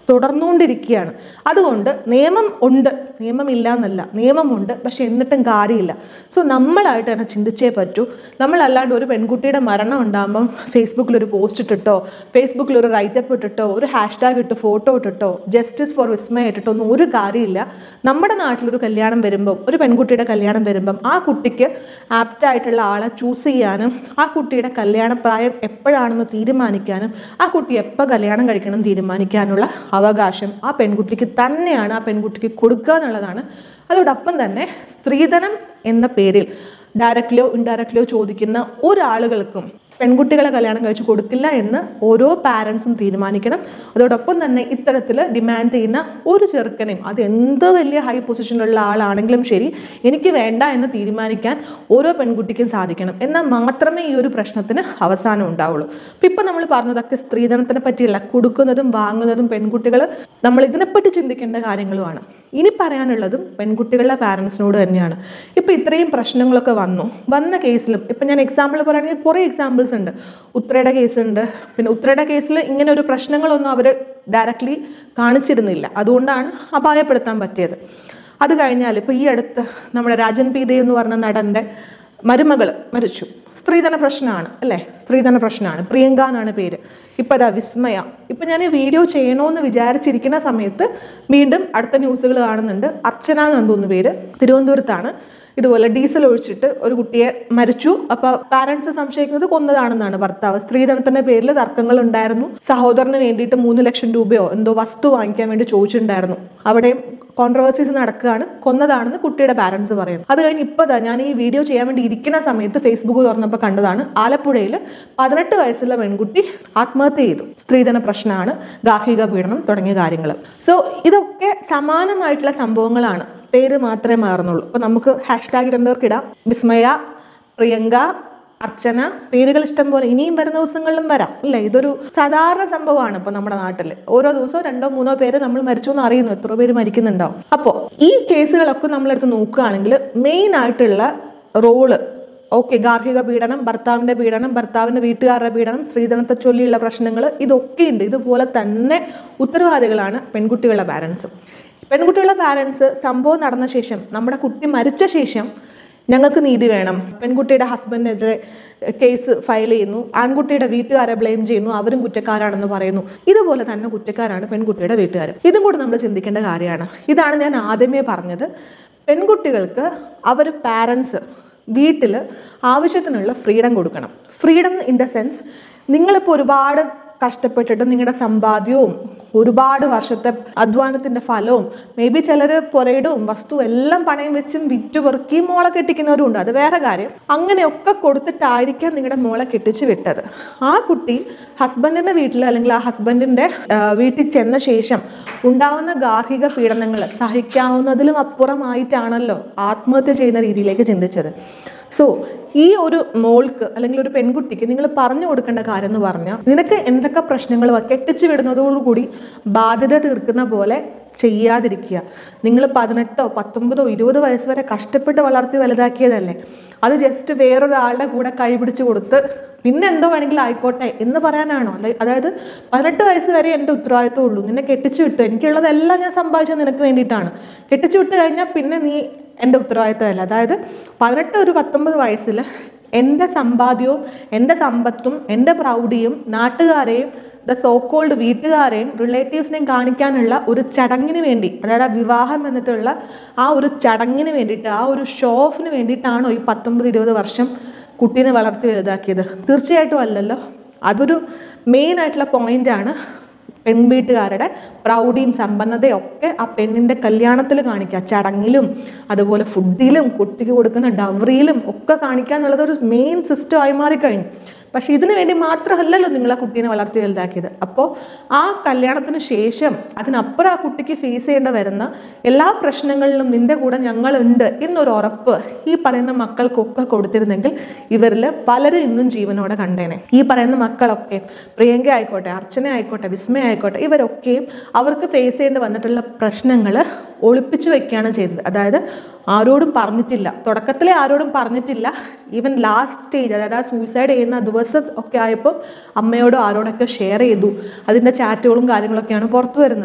തുടർന്നുകൊണ്ടിരിക്കുകയാണ് അതുകൊണ്ട് നിയമം ഉണ്ട് നിയമമില്ല എന്നല്ല നിയമമുണ്ട് പക്ഷെ എന്നിട്ടും കാര്യമില്ല സോ നമ്മളായിട്ട് തന്നെ ചിന്തിച്ചേ പറ്റൂ നമ്മളല്ലാണ്ട് ഒരു പെൺകുട്ടിയുടെ മരണം ഉണ്ടാകുമ്പം ഫേസ്ബുക്കിൽ ഒരു പോസ്റ്റ് ഇട്ടിട്ടോ ഫേസ്ബുക്കിൽ ഒരു റൈറ്റപ്പ് ഇട്ടിട്ടോ ഒരു ഹാഷ്ടാഗ് ഇട്ട് ഫോട്ടോ ഇട്ടിട്ടോ ജസ്റ്റിസ് ഫോർ വിസ്മയ ഇട്ടിട്ടോ ഒന്നും ഒരു കാര്യമില്ല നമ്മുടെ നാട്ടിലൊരു കല്യാണം വരുമ്പം ഒരു പെൺകുട്ടിയുടെ കല്യാണം വരുമ്പം ആ കുട്ടിക്ക് ആപ്റ്റായിട്ടുള്ള ആളെ ചൂസ് ചെയ്യാനും ആ കുട്ടിയുടെ കല്യാണ പ്രായം എപ്പോഴാണെന്ന് തീരുമാനിക്കാനും ആ കുട്ടി എപ്പോൾ കല്യാണം കഴിക്കണം തീരുമാനിക്കാനുള്ള അവകാശം ആ പെൺകുട്ടിക്ക് തന്നെയാണ് ആ പെൺകുട്ടിക്ക് കൊടുക്കുക എന്നുള്ളതാണ് അതോടൊപ്പം തന്നെ സ്ത്രീധനം എന്ന പേരിൽ ഡയറക്റ്റ്ലിയോ ഇൻഡയറക്റ്റ്ലിയോ ചോദിക്കുന്ന ഒരാളുകൾക്കും പെൺകുട്ടികളെ കല്യാണം കഴിച്ച് കൊടുക്കില്ല എന്ന് ഓരോ പാരൻസും തീരുമാനിക്കണം അതോടൊപ്പം തന്നെ ഇത്തരത്തിൽ ഡിമാൻഡ് ചെയ്യുന്ന ഒരു ചെറുക്കനെയും അത് എന്ത് വലിയ ഹൈ പൊസിഷനിലുള്ള ആളാണെങ്കിലും ശരി എനിക്ക് വേണ്ട എന്ന് തീരുമാനിക്കാൻ ഓരോ പെൺകുട്ടിക്കും സാധിക്കണം എന്നാൽ മാത്രമേ ഈ ഒരു പ്രശ്നത്തിന് അവസാനം ഉണ്ടാവുള്ളൂ അപ്പം ഇപ്പം നമ്മൾ പറഞ്ഞതൊക്കെ സ്ത്രീധനത്തിനെ പറ്റിയല്ല കൊടുക്കുന്നതും വാങ്ങുന്നതും പെൺകുട്ടികൾ നമ്മൾ ഇതിനെപ്പറ്റി ചിന്തിക്കേണ്ട കാര്യങ്ങളുമാണ് ഇനി പറയാനുള്ളതും പെൺകുട്ടികളുടെ പാരൻസിനോട് തന്നെയാണ് ഇപ്പം ഇത്രയും പ്രശ്നങ്ങളൊക്കെ വന്നു വന്ന കേസിലും ഇപ്പം ഞാൻ എക്സാമ്പിൾ പറയുകയാണെങ്കിൽ കുറേ എക്സാമ്പിൾസ് ഉണ്ട് ഉത്രയുടെ കേസ് ഉണ്ട് പിന്നെ ഉത്രയുടെ കേസിൽ ഇങ്ങനെ ഒരു പ്രശ്നങ്ങളൊന്നും അവർ ഡയറക്റ്റ്ലി കാണിച്ചിരുന്നില്ല അതുകൊണ്ടാണ് അപായപ്പെടുത്താൻ പറ്റിയത് അത് കഴിഞ്ഞാൽ ഇപ്പോൾ ഈ അടുത്ത് നമ്മുടെ രാജൻ പി ദേവ് എന്ന് പറഞ്ഞ നടൻ്റെ മരുമകൾ മരിച്ചു സ്ത്രീധന പ്രശ്നമാണ് അല്ലേ സ്ത്രീധന പ്രശ്നമാണ് പ്രിയങ്ക എന്നാണ് പേര് ഇപ്പം അതാ വിസ്മയ ഇപ്പം ഞാൻ ഈ വീഡിയോ ചെയ്യണമെന്ന് വിചാരിച്ചിരിക്കുന്ന സമയത്ത് വീണ്ടും അടുത്ത ന്യൂസുകൾ കാണുന്നുണ്ട് അർച്ചന എന്ന് തോന്നുന്നു പേര് തിരുവനന്തപുരത്താണ് ഇതുപോലെ ഡീസൽ ഒഴിച്ചിട്ട് ഒരു കുട്ടിയെ മരിച്ചു അപ്പോൾ പാരൻസ് സംശയിക്കുന്നത് കൊന്നതാണെന്നാണ് ഭർത്താവ് സ്ത്രീധനത്തിന്റെ പേരിൽ തർക്കങ്ങൾ ഉണ്ടായിരുന്നു സഹോദരന് വേണ്ടിയിട്ട് മൂന്ന് ലക്ഷം രൂപയോ എന്തോ വസ്തു വാങ്ങിക്കാൻ വേണ്ടി ചോദിച്ചിട്ടുണ്ടായിരുന്നു അവിടെയും കോൺട്രവേഴ്സീസ് നടക്കുകയാണ് കൊന്നതാണെന്ന് കുട്ടിയുടെ പാരൻസ് പറയുന്നു അത് കഴിഞ്ഞ് ഇപ്പതാ ഞാൻ ഈ വീഡിയോ ചെയ്യാൻ വേണ്ടി ഇരിക്കുന്ന സമയത്ത് ഫേസ്ബുക്ക് തുറന്നപ്പോൾ കണ്ടതാണ് ആലപ്പുഴയിൽ പതിനെട്ട് വയസ്സുള്ള പെൺകുട്ടി ആത്മഹത്യ ചെയ്തു സ്ത്രീധന പ്രശ്നമാണ് ഗാർഹിക പീഡനം തുടങ്ങിയ കാര്യങ്ങൾ സോ ഇതൊക്കെ സമാനമായിട്ടുള്ള സംഭവങ്ങളാണ് പേര് മാത്രമേ മാറുന്നുള്ളൂ അപ്പോൾ നമുക്ക് ഹാഷ്ടാഗ് ഇടേണ്ടവർക്ക് ഇടാം വിസ്മയ പ്രിയങ്ക അർച്ചന പേരുകൾ ഇഷ്ടം പോലെ ഇനിയും വരുന്ന ദിവസങ്ങളിലും വരാം അല്ലേ ഇതൊരു സാധാരണ സംഭവമാണ് ഇപ്പോൾ നമ്മുടെ നാട്ടിൽ ഓരോ ദിവസവും രണ്ടോ മൂന്നോ പേര് നമ്മൾ മരിച്ചു എന്ന് അറിയുന്നു എത്ര പേര് മരിക്കുന്നുണ്ടാവും അപ്പോൾ ഈ കേസുകളൊക്കെ നമ്മളെടുത്ത് നോക്കുകയാണെങ്കിൽ മെയിൻ ആയിട്ടുള്ള റോള് ഓക്കെ ഗാർഹിക പീഡനം ഭർത്താവിൻ്റെ പീഡനം ഭർത്താവിൻ്റെ വീട്ടുകാരുടെ പീഡനം സ്ത്രീധനത്തെ ചൊല്ലിയുള്ള പ്രശ്നങ്ങൾ ഇതൊക്കെയുണ്ട് ഇതുപോലെ തന്നെ ഉത്തരവാദികളാണ് പെൺകുട്ടികളുടെ പാരൻസും പെൺകുട്ടികളുടെ പാരൻസ് സംഭവം നടന്ന ശേഷം നമ്മുടെ കുട്ടി മരിച്ച ശേഷം ഞങ്ങൾക്ക് നീതി വേണം പെൺകുട്ടിയുടെ ഹസ്ബൻഡിനെതിരെ കേസ് ഫയൽ ചെയ്യുന്നു ആൺകുട്ടിയുടെ വീട്ടുകാരെ ബ്ലെയിം ചെയ്യുന്നു അവരും കുറ്റക്കാരാണെന്ന് പറയുന്നു ഇതുപോലെ തന്നെ കുറ്റക്കാരാണ് പെൺകുട്ടിയുടെ വീട്ടുകാർ ഇതും കൂടെ നമ്മൾ ചിന്തിക്കേണ്ട കാര്യമാണ് ഇതാണ് ഞാൻ ആദ്യമേ പറഞ്ഞത് പെൺകുട്ടികൾക്ക് അവർ പാരൻസ് വീട്ടിൽ ആവശ്യത്തിനുള്ള ഫ്രീഡം കൊടുക്കണം ഫ്രീഡം ഇൻ ദ സെൻസ് നിങ്ങളിപ്പോൾ ഒരുപാട് കഷ്ടപ്പെട്ടിട്ട് നിങ്ങളുടെ സമ്പാദ്യവും ഒരുപാട് വർഷത്തെ അധ്വാനത്തിന്റെ ഫലവും മേ ബി ചിലർ പുരയിടവും വസ്തു എല്ലാം പണയം വെച്ചും വിറ്റുപെറുക്കിയും മോളെ കെട്ടിക്കുന്നവരും ഉണ്ട് അത് വേറെ കാര്യം അങ്ങനെയൊക്കെ കൊടുത്തിട്ടായിരിക്കാം നിങ്ങളുടെ മോളെ കെട്ടിച്ച് വിട്ടത് ആ കുട്ടി ഹസ്ബൻഡിന്റെ വീട്ടിൽ അല്ലെങ്കിൽ ആ ഹസ്ബൻഡിന്റെ വീട്ടിൽ ചെന്ന ശേഷം ഉണ്ടാവുന്ന ഗാർഹിക പീഡനങ്ങൾ സഹിക്കാവുന്നതിലും അപ്പുറമായിട്ടാണല്ലോ ആത്മഹത്യ ചെയ്യുന്ന രീതിയിലേക്ക് ചിന്തിച്ചത് സോ ഈ ഒരു മോൾക്ക് അല്ലെങ്കിൽ ഒരു പെൺകുട്ടിക്ക് നിങ്ങൾ പറഞ്ഞു കൊടുക്കേണ്ട കാര്യം എന്ന് പറഞ്ഞാൽ നിനക്ക് എന്തൊക്കെ പ്രശ്നങ്ങൾ കെട്ടിച്ചു വിടുന്നതോടുകൂടി ബാധ്യത തീർക്കുന്ന പോലെ ചെയ്യാതിരിക്കുക നിങ്ങൾ പതിനെട്ടോ പത്തൊമ്പതോ ഇരുപത് വയസ്സ് വരെ കഷ്ടപ്പെട്ട് വളർത്തി വലുതാക്കിയതല്ലേ അത് ജസ്റ്റ് വേറൊരാളുടെ കൂടെ കൈ പിടിച്ചു കൊടുത്ത് പിന്നെ എന്തോ വേണമെങ്കിലും ആയിക്കോട്ടെ എന്ന് പറയാനാണോ അല്ലെ അതായത് പതിനെട്ട് വയസ്സ് വരെ എൻ്റെ ഉത്തരവാദിത്വം ഉള്ളൂ നിന്നെ കെട്ടിച്ചു വിട്ടു എനിക്കുള്ളതെല്ലാം ഞാൻ സമ്പാദിച്ചത് നിനക്ക് വേണ്ടിയിട്ടാണ് കെട്ടിച്ചു വിട്ട് കഴിഞ്ഞാൽ പിന്നെ നീ എൻ്റെ ഉത്തരവാദിത്തമല്ല അതായത് പതിനെട്ട് ഒരു പത്തൊമ്പത് വയസ്സിൽ എൻ്റെ സമ്പാദ്യവും എൻ്റെ സമ്പത്തും എൻ്റെ പ്രൗഢിയും നാട്ടുകാരെയും ദ സോക്കോൾഡ് വീട്ടുകാരെയും റിലേറ്റീവ്സിനെയും കാണിക്കാനുള്ള ഒരു ചടങ്ങിന് വേണ്ടി അതായത് ആ വിവാഹം എന്നിട്ടുള്ള ആ ഒരു ചടങ്ങിന് വേണ്ടിയിട്ട് ആ ഒരു ഷോ ഓഫിന് വേണ്ടിയിട്ടാണോ ഈ പത്തൊമ്പത് ഇരുപത് വർഷം കുട്ടീനെ വളർത്തി വലുതാക്കിയത് തീർച്ചയായിട്ടും അല്ലല്ലോ അതൊരു മെയിൻ ആയിട്ടുള്ള പോയിന്റാണ് പെൺവീട്ടുകാരുടെ പ്രൗഢിയും സമ്പന്നതയും ഒക്കെ ആ പെണ്ണിൻ്റെ കല്യാണത്തിൽ കാണിക്കുക ചടങ്ങിലും അതുപോലെ ഫുഡിലും കുട്ടിക്ക് കൊടുക്കുന്ന ഡവറിയിലും ഒക്കെ കാണിക്കുക എന്നുള്ളത് ഒരു മെയിൻ സിസ്റ്റമായി മാറിക്കഴിഞ്ഞു പക്ഷെ ഇതിനു വേണ്ടി മാത്രമല്ലല്ലോ നിങ്ങൾ ആ കുട്ടീനെ വളർത്തി വലുതാക്കിയത് അപ്പോൾ ആ കല്യാണത്തിന് ശേഷം അതിനപ്പുറം ആ കുട്ടിക്ക് ഫേസ് ചെയ്യേണ്ട വരുന്ന എല്ലാ പ്രശ്നങ്ങളിലും നിന്റെ കൂടെ ഞങ്ങളുണ്ട് എന്നൊരു ഉറപ്പ് ഈ പറയുന്ന മക്കൾക്കൊക്കെ കൊടുത്തിരുന്നെങ്കിൽ ഇവരിൽ പലരും ഇന്നും ജീവനോടെ കണ്ടേനെ ഈ പറയുന്ന മക്കളൊക്കെ പ്രിയങ്ക ആയിക്കോട്ടെ അർച്ചന ആയിക്കോട്ടെ വിസ്മയ ആയിക്കോട്ടെ ഇവരൊക്കെയും അവർക്ക് ഫേസ് ചെയ്യേണ്ടി വന്നിട്ടുള്ള പ്രശ്നങ്ങൾ ഒളിപ്പിച്ചു വെക്കുകയാണ് ചെയ്തത് അതായത് ആരോടും പറഞ്ഞിട്ടില്ല തുടക്കത്തിലെ ആരോടും പറഞ്ഞിട്ടില്ല ഈവൻ ലാസ്റ്റ് സ്റ്റേജ് അതായത് ആ സൂയിസൈഡ് ചെയ്യുന്ന ദിവസം ഒക്കെ ആയപ്പോൾ അമ്മയോടും ആരോടൊക്കെ ഷെയർ ചെയ്തു അതിൻ്റെ ചാറ്റുകളും കാര്യങ്ങളൊക്കെയാണ് പുറത്തു വരുന്നത്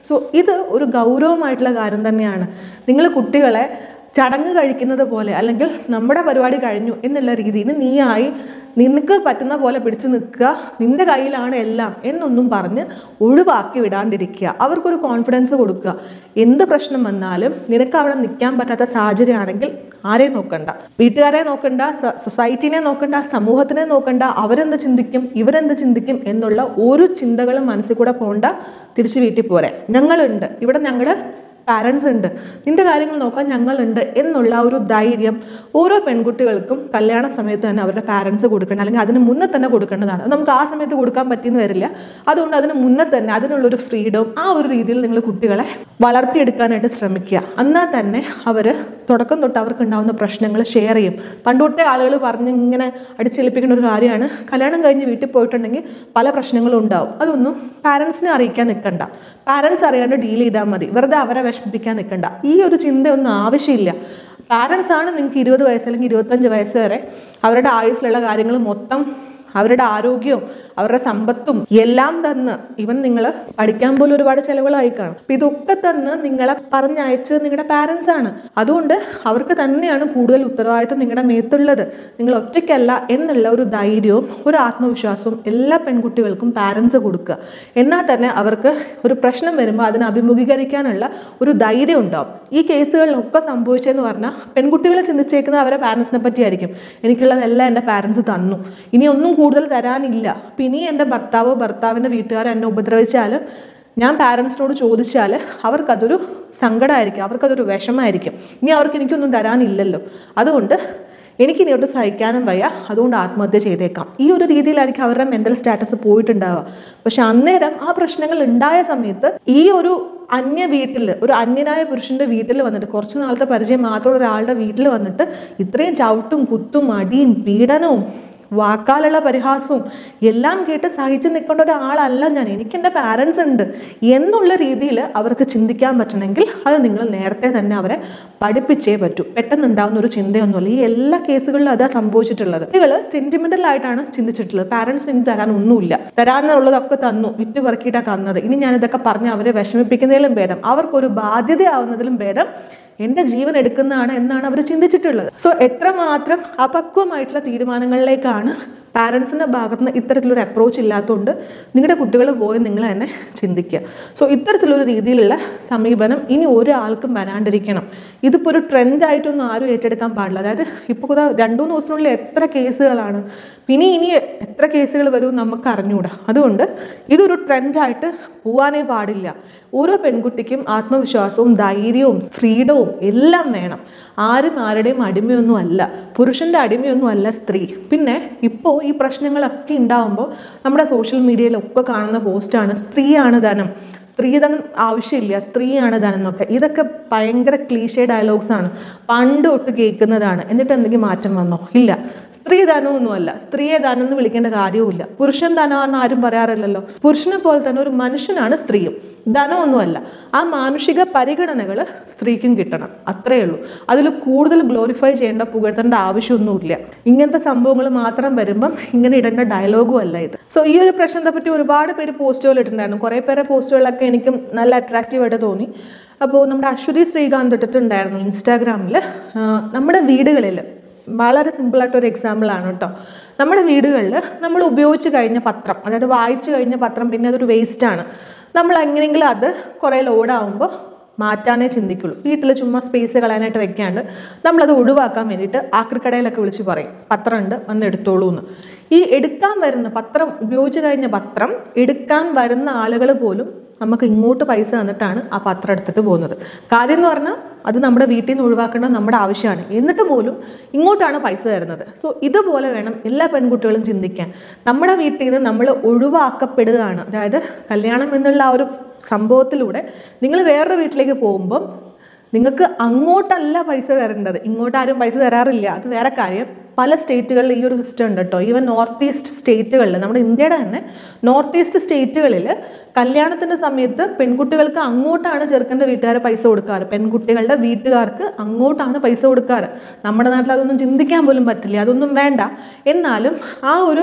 സോ ഇത് ഒരു ഗൗരവമായിട്ടുള്ള കാര്യം തന്നെയാണ് നിങ്ങൾ കുട്ടികളെ ചടങ്ങ് കഴിക്കുന്നത് പോലെ അല്ലെങ്കിൽ നമ്മുടെ പരിപാടി കഴിഞ്ഞു എന്നുള്ള രീതിയിൽ നീയായി നിനക്ക് പറ്റുന്ന പോലെ പിടിച്ചു നിൽക്കുക നിന്റെ കയ്യിലാണ് എല്ലാം എന്നൊന്നും പറഞ്ഞ് ഒഴിവാക്കി വിടാണ്ടിരിക്കുക അവർക്കൊരു കോൺഫിഡൻസ് കൊടുക്കുക എന്ത് പ്രശ്നം വന്നാലും നിനക്ക് അവിടെ നിൽക്കാൻ പറ്റാത്ത സാഹചര്യമാണെങ്കിൽ ആരെയും നോക്കണ്ട വീട്ടുകാരെ നോക്കണ്ട സ- സൊസൈറ്റിനെ നോക്കണ്ട സമൂഹത്തിനെ നോക്കണ്ട അവരെന്ത് ചിന്തിക്കും ഇവരെന്ത് ചിന്തിക്കും എന്നുള്ള ഒരു ചിന്തകളും മനസ്സിൽ കൂടെ പോണ്ട തിരിച്ച് വീട്ടിൽ പോരെ ഞങ്ങളുണ്ട് ഇവിടെ ഞങ്ങളുടെ പാരൻസ് ഉണ്ട് നിന്റെ കാര്യങ്ങൾ നോക്കാൻ ഞങ്ങളുണ്ട് എന്നുള്ള ആ ഒരു ധൈര്യം ഓരോ പെൺകുട്ടികൾക്കും കല്യാണ സമയത്ത് തന്നെ അവരുടെ പാരൻസ് കൊടുക്കണം അല്ലെങ്കിൽ അതിന് മുന്നേ തന്നെ കൊടുക്കേണ്ടതാണ് അത് നമുക്ക് ആ സമയത്ത് കൊടുക്കാൻ പറ്റിയെന്ന് വരില്ല അതുകൊണ്ട് അതിന് മുന്നേ തന്നെ അതിനുള്ളൊരു ഫ്രീഡം ആ ഒരു രീതിയിൽ നിങ്ങൾ കുട്ടികളെ വളർത്തിയെടുക്കാനായിട്ട് ശ്രമിക്കുക എന്നാൽ തന്നെ അവർ തുടക്കം തൊട്ട് അവർക്ക് ഉണ്ടാകുന്ന പ്രശ്നങ്ങൾ ഷെയർ ചെയ്യും പണ്ടൊട്ടേ ആളുകൾ പറഞ്ഞ് ഇങ്ങനെ അടിച്ചേൽപ്പിക്കുന്ന ഒരു കാര്യമാണ് കല്യാണം കഴിഞ്ഞ് വീട്ടിൽ പോയിട്ടുണ്ടെങ്കിൽ പല പ്രശ്നങ്ങളും ഉണ്ടാവും അതൊന്നും പാരൻസിനെ അറിയിക്കാൻ നിൽക്കണ്ട പാരൻസ് അറിയാണ്ട് ഡീൽ ചെയ്താൽ മതി വെറുതെ അവരെ വിഷമിപ്പിക്കാൻ നിൽക്കണ്ട ഈ ഒരു ചിന്തയൊന്നും ആവശ്യമില്ല പാരൻസ് ആണ് നിങ്ങൾക്ക് ഇരുപത് വയസ്സ് അല്ലെങ്കിൽ ഇരുപത്തഞ്ച് വയസ്സ് വരെ അവരുടെ ആയുസ്സിലുള്ള കാര്യങ്ങൾ മൊത്തം അവരുടെ ആരോഗ്യവും അവരുടെ സമ്പത്തും എല്ലാം തന്ന് ഇവൻ നിങ്ങൾ പഠിക്കാൻ പോലും ഒരുപാട് ചിലവുകളായി കാണും അപ്പൊ ഇതൊക്കെ തന്ന് നിങ്ങളെ പറഞ്ഞയച്ചത് നിങ്ങളുടെ പാരൻസ് ആണ് അതുകൊണ്ട് അവർക്ക് തന്നെയാണ് കൂടുതൽ ഉത്തരവാദിത്തം നിങ്ങളുടെ മേത്തുള്ളത് നിങ്ങൾ ഒറ്റയ്ക്കല്ല എന്നുള്ള ഒരു ധൈര്യവും ഒരു ആത്മവിശ്വാസവും എല്ലാ പെൺകുട്ടികൾക്കും പാരൻസ് കൊടുക്കുക എന്നാൽ തന്നെ അവർക്ക് ഒരു പ്രശ്നം വരുമ്പോൾ അതിനെ അഭിമുഖീകരിക്കാനുള്ള ഒരു ധൈര്യം ഉണ്ടാവും ഈ കേസുകളിലൊക്കെ സംഭവിച്ചതെന്ന് പറഞ്ഞാൽ പെൺകുട്ടികളെ ചിന്തിച്ചേക്കുന്നത് അവരെ പാരൻസിനെ പറ്റിയായിരിക്കും എനിക്കുള്ളതെല്ലാം എൻ്റെ പാരൻസ് തന്നു ഇനി ഒന്നും കൂടുതൽ തരാനില്ല അപ്പം ഇനി എൻ്റെ ഭർത്താവോ ഭർത്താവിൻ്റെ വീട്ടുകാരോ എന്നെ ഉപദ്രവിച്ചാൽ ഞാൻ പാരൻസിനോട് ചോദിച്ചാൽ അവർക്കതൊരു സങ്കടമായിരിക്കും അവർക്കതൊരു വിഷമമായിരിക്കും ഇനി അവർക്ക് എനിക്കൊന്നും തരാനില്ലല്ലോ അതുകൊണ്ട് എനിക്കിനി ഒട്ട് സഹിക്കാനും വയ്യ അതുകൊണ്ട് ആത്മഹത്യ ചെയ്തേക്കാം ഈ ഒരു രീതിയിലായിരിക്കും അവരുടെ മെൻ്റൽ സ്റ്റാറ്റസ് പോയിട്ടുണ്ടാവുക പക്ഷെ അന്നേരം ആ പ്രശ്നങ്ങൾ ഉണ്ടായ സമയത്ത് ഈ ഒരു അന്യ വീട്ടിൽ ഒരു അന്യനായ പുരുഷന്റെ വീട്ടിൽ വന്നിട്ട് കുറച്ച് നാളത്തെ പരിചയം മാത്രമുള്ള ഒരാളുടെ വീട്ടിൽ വന്നിട്ട് ഇത്രയും ചവിട്ടും കുത്തും അടിയും പീഡനവും വാക്കാലുള്ള പരിഹാസവും എല്ലാം കേട്ട് സഹിച്ചു നിൽക്കേണ്ട ഒരാളല്ല ഞാൻ എനിക്ക് എൻ്റെ പാരൻസ് ഉണ്ട് എന്നുള്ള രീതിയിൽ അവർക്ക് ചിന്തിക്കാൻ പറ്റണമെങ്കിൽ അത് നിങ്ങൾ നേരത്തെ തന്നെ അവരെ പഠിപ്പിച്ചേ പറ്റൂ പെട്ടെന്ന് ഉണ്ടാകുന്ന ഒരു ചിന്തയൊന്നുമല്ല ഈ എല്ലാ കേസുകളിലും അതാ സംഭവിച്ചിട്ടുള്ളത് കുട്ടികൾ സെന്റിമെന്റൽ ആയിട്ടാണ് ചിന്തിച്ചിട്ടുള്ളത് പാരൻസ് എനിക്ക് തരാൻ ഒന്നുമില്ല തരാനുള്ളതൊക്കെ തന്നു വിറ്റ് പെറുക്കിയിട്ടാണ് തന്നത് ഇനി ഞാനിതൊക്കെ പറഞ്ഞ് അവരെ വിഷമിപ്പിക്കുന്നതിലും ഭേദം അവർക്കൊരു ബാധ്യതയാവുന്നതിലും ഭേദം എൻ്റെ ജീവൻ എടുക്കുന്നതാണ് എന്നാണ് അവർ ചിന്തിച്ചിട്ടുള്ളത് സോ എത്രമാത്രം അപക്വമായിട്ടുള്ള തീരുമാനങ്ങളിലേക്കാണ് പാരൻസിൻ്റെ ഭാഗത്ത് നിന്ന് ഇത്തരത്തിലൊരു അപ്രോച്ച് ഇല്ലാത്തതുകൊണ്ട് നിങ്ങളുടെ കുട്ടികൾ പോയി നിങ്ങൾ തന്നെ ചിന്തിക്കുക സോ ഇത്തരത്തിലൊരു രീതിയിലുള്ള സമീപനം ഇനി ഒരാൾക്കും വരാണ്ടിരിക്കണം ഇതിപ്പോൾ ഒരു ട്രെൻഡായിട്ടൊന്നും ആരും ഏറ്റെടുക്കാൻ പാടില്ല അതായത് ഇപ്പോൾ രണ്ടു മൂന്ന് ദിവസത്തിനുള്ളിൽ എത്ര കേസുകളാണ് പിന്നെ ഇനി എത്ര കേസുകൾ വരും നമുക്ക് അറിഞ്ഞുകൂടാ അതുകൊണ്ട് ഇതൊരു ട്രെൻഡായിട്ട് പോവാനേ പാടില്ല ഓരോ പെൺകുട്ടിക്കും ആത്മവിശ്വാസവും ധൈര്യവും ഫ്രീഡവും എല്ലാം വേണം ആരും ആരുടെയും അടിമയൊന്നും അല്ല പുരുഷൻ്റെ അടിമയൊന്നും അല്ല സ്ത്രീ പിന്നെ ഇപ്പോൾ ഈ പ്രശ്നങ്ങളൊക്കെ ഉണ്ടാകുമ്പോൾ നമ്മുടെ സോഷ്യൽ മീഡിയയിലൊക്കെ കാണുന്ന പോസ്റ്റാണ് സ്ത്രീയാണ് ധനം സ്ത്രീധനം ആവശ്യമില്ല സ്ത്രീയാണ് ധനം എന്നൊക്കെ ഇതൊക്കെ ഭയങ്കര ക്ലീഷേ ഡയലോഗ്സ് ആണ് പണ്ട് തൊട്ട് കേൾക്കുന്നതാണ് എന്നിട്ട് എന്തെങ്കിലും മാറ്റം വന്നോ ഇല്ല സ്ത്രീ ധനമൊന്നുമല്ല സ്ത്രീയെ ധനം എന്ന് വിളിക്കേണ്ട കാര്യവുമില്ല പുരുഷൻ ധനമാണെന്ന് ആരും പറയാറില്ലല്ലോ പുരുഷനെ പോലെ തന്നെ ഒരു മനുഷ്യനാണ് സ്ത്രീയും ധനമൊന്നുമല്ല ആ മാനുഷിക പരിഗണനകൾ സ്ത്രീക്കും കിട്ടണം അത്രയേ ഉള്ളൂ അതിൽ കൂടുതൽ ഗ്ലോറിഫൈ ചെയ്യേണ്ട പുകഴ്ത്തേണ്ട ആവശ്യമൊന്നുമില്ല ഇങ്ങനത്തെ സംഭവങ്ങൾ മാത്രം വരുമ്പം ഇങ്ങനെ ഇടേണ്ട ഡയലോഗും അല്ല ഇത് സോ ഈ ഒരു പ്രശ്നത്തെ പറ്റി ഒരുപാട് പേര് പോസ്റ്റുകൾ ഇട്ടിട്ടുണ്ടായിരുന്നു കുറേ പേരെ പോസ്റ്റുകളൊക്കെ എനിക്കും നല്ല അട്രാക്റ്റീവായിട്ട് തോന്നി അപ്പോൾ നമ്മുടെ അശ്വതി ശ്രീകാന്ത് ഇട്ടിട്ടുണ്ടായിരുന്നു ഇൻസ്റ്റാഗ്രാമിൽ നമ്മുടെ വീടുകളിൽ വളരെ സിമ്പിളായിട്ട് ഒരു എക്സാമ്പിളാണ് കേട്ടോ നമ്മുടെ വീടുകളിൽ നമ്മൾ ഉപയോഗിച്ച് കഴിഞ്ഞ പത്രം അതായത് വായിച്ചു കഴിഞ്ഞ പത്രം പിന്നെ അതൊരു വേസ്റ്റാണ് നമ്മൾ എങ്ങനെയെങ്കിലും അത് കുറേ ലോഡാവുമ്പോൾ മാറ്റാനേ ചിന്തിക്കുള്ളൂ വീട്ടിൽ ചുമ്മാ സ്പേസ് കളയാനായിട്ട് വെക്കാണ്ട് നമ്മളത് ഒഴിവാക്കാൻ വേണ്ടിയിട്ട് ആക്രിക്കടയിലൊക്കെ വിളിച്ച് പറയും പത്രമുണ്ട് വന്ന് എടുത്തോളൂ എന്ന് ഈ എടുക്കാൻ വരുന്ന പത്രം ഉപയോഗിച്ച് കഴിഞ്ഞ പത്രം എടുക്കാൻ വരുന്ന ആളുകൾ പോലും നമുക്ക് ഇങ്ങോട്ട് പൈസ തന്നിട്ടാണ് ആ പത്രം എടുത്തിട്ട് പോകുന്നത് കാര്യം എന്ന് പറഞ്ഞാൽ അത് നമ്മുടെ വീട്ടിൽ നിന്ന് ഒഴിവാക്കേണ്ടത് നമ്മുടെ ആവശ്യമാണ് എന്നിട്ട് പോലും ഇങ്ങോട്ടാണ് പൈസ തരുന്നത് സോ ഇതുപോലെ വേണം എല്ലാ പെൺകുട്ടികളും ചിന്തിക്കാൻ നമ്മുടെ വീട്ടിൽ നിന്ന് നമ്മൾ ഒഴിവാക്കപ്പെടുകയാണ് അതായത് കല്യാണം എന്നുള്ള ആ ഒരു സംഭവത്തിലൂടെ നിങ്ങൾ വേറൊരു വീട്ടിലേക്ക് പോകുമ്പം നിങ്ങൾക്ക് അങ്ങോട്ടല്ല പൈസ തരേണ്ടത് ഇങ്ങോട്ട് ആരും പൈസ തരാറില്ല അത് വേറെ കാര്യം പല സ്റ്റേറ്റുകളിൽ ഈ ഒരു സിസ്റ്റം ഉണ്ട് കേട്ടോ ഈവൻ നോർത്ത് ഈസ്റ്റ് സ്റ്റേറ്റുകളിൽ നമ്മുടെ ഇന്ത്യയുടെ തന്നെ നോർത്ത് ഈസ്റ്റ് സ്റ്റേറ്റുകളിൽ കല്യാണത്തിൻ്റെ സമയത്ത് പെൺകുട്ടികൾക്ക് അങ്ങോട്ടാണ് ചെറുക്കൻ്റെ വീട്ടുകാരെ പൈസ കൊടുക്കാറ് പെൺകുട്ടികളുടെ വീട്ടുകാർക്ക് അങ്ങോട്ടാണ് പൈസ കൊടുക്കാറ് നമ്മുടെ നാട്ടിൽ അതൊന്നും ചിന്തിക്കാൻ പോലും പറ്റില്ല അതൊന്നും വേണ്ട എന്നാലും ആ ഒരു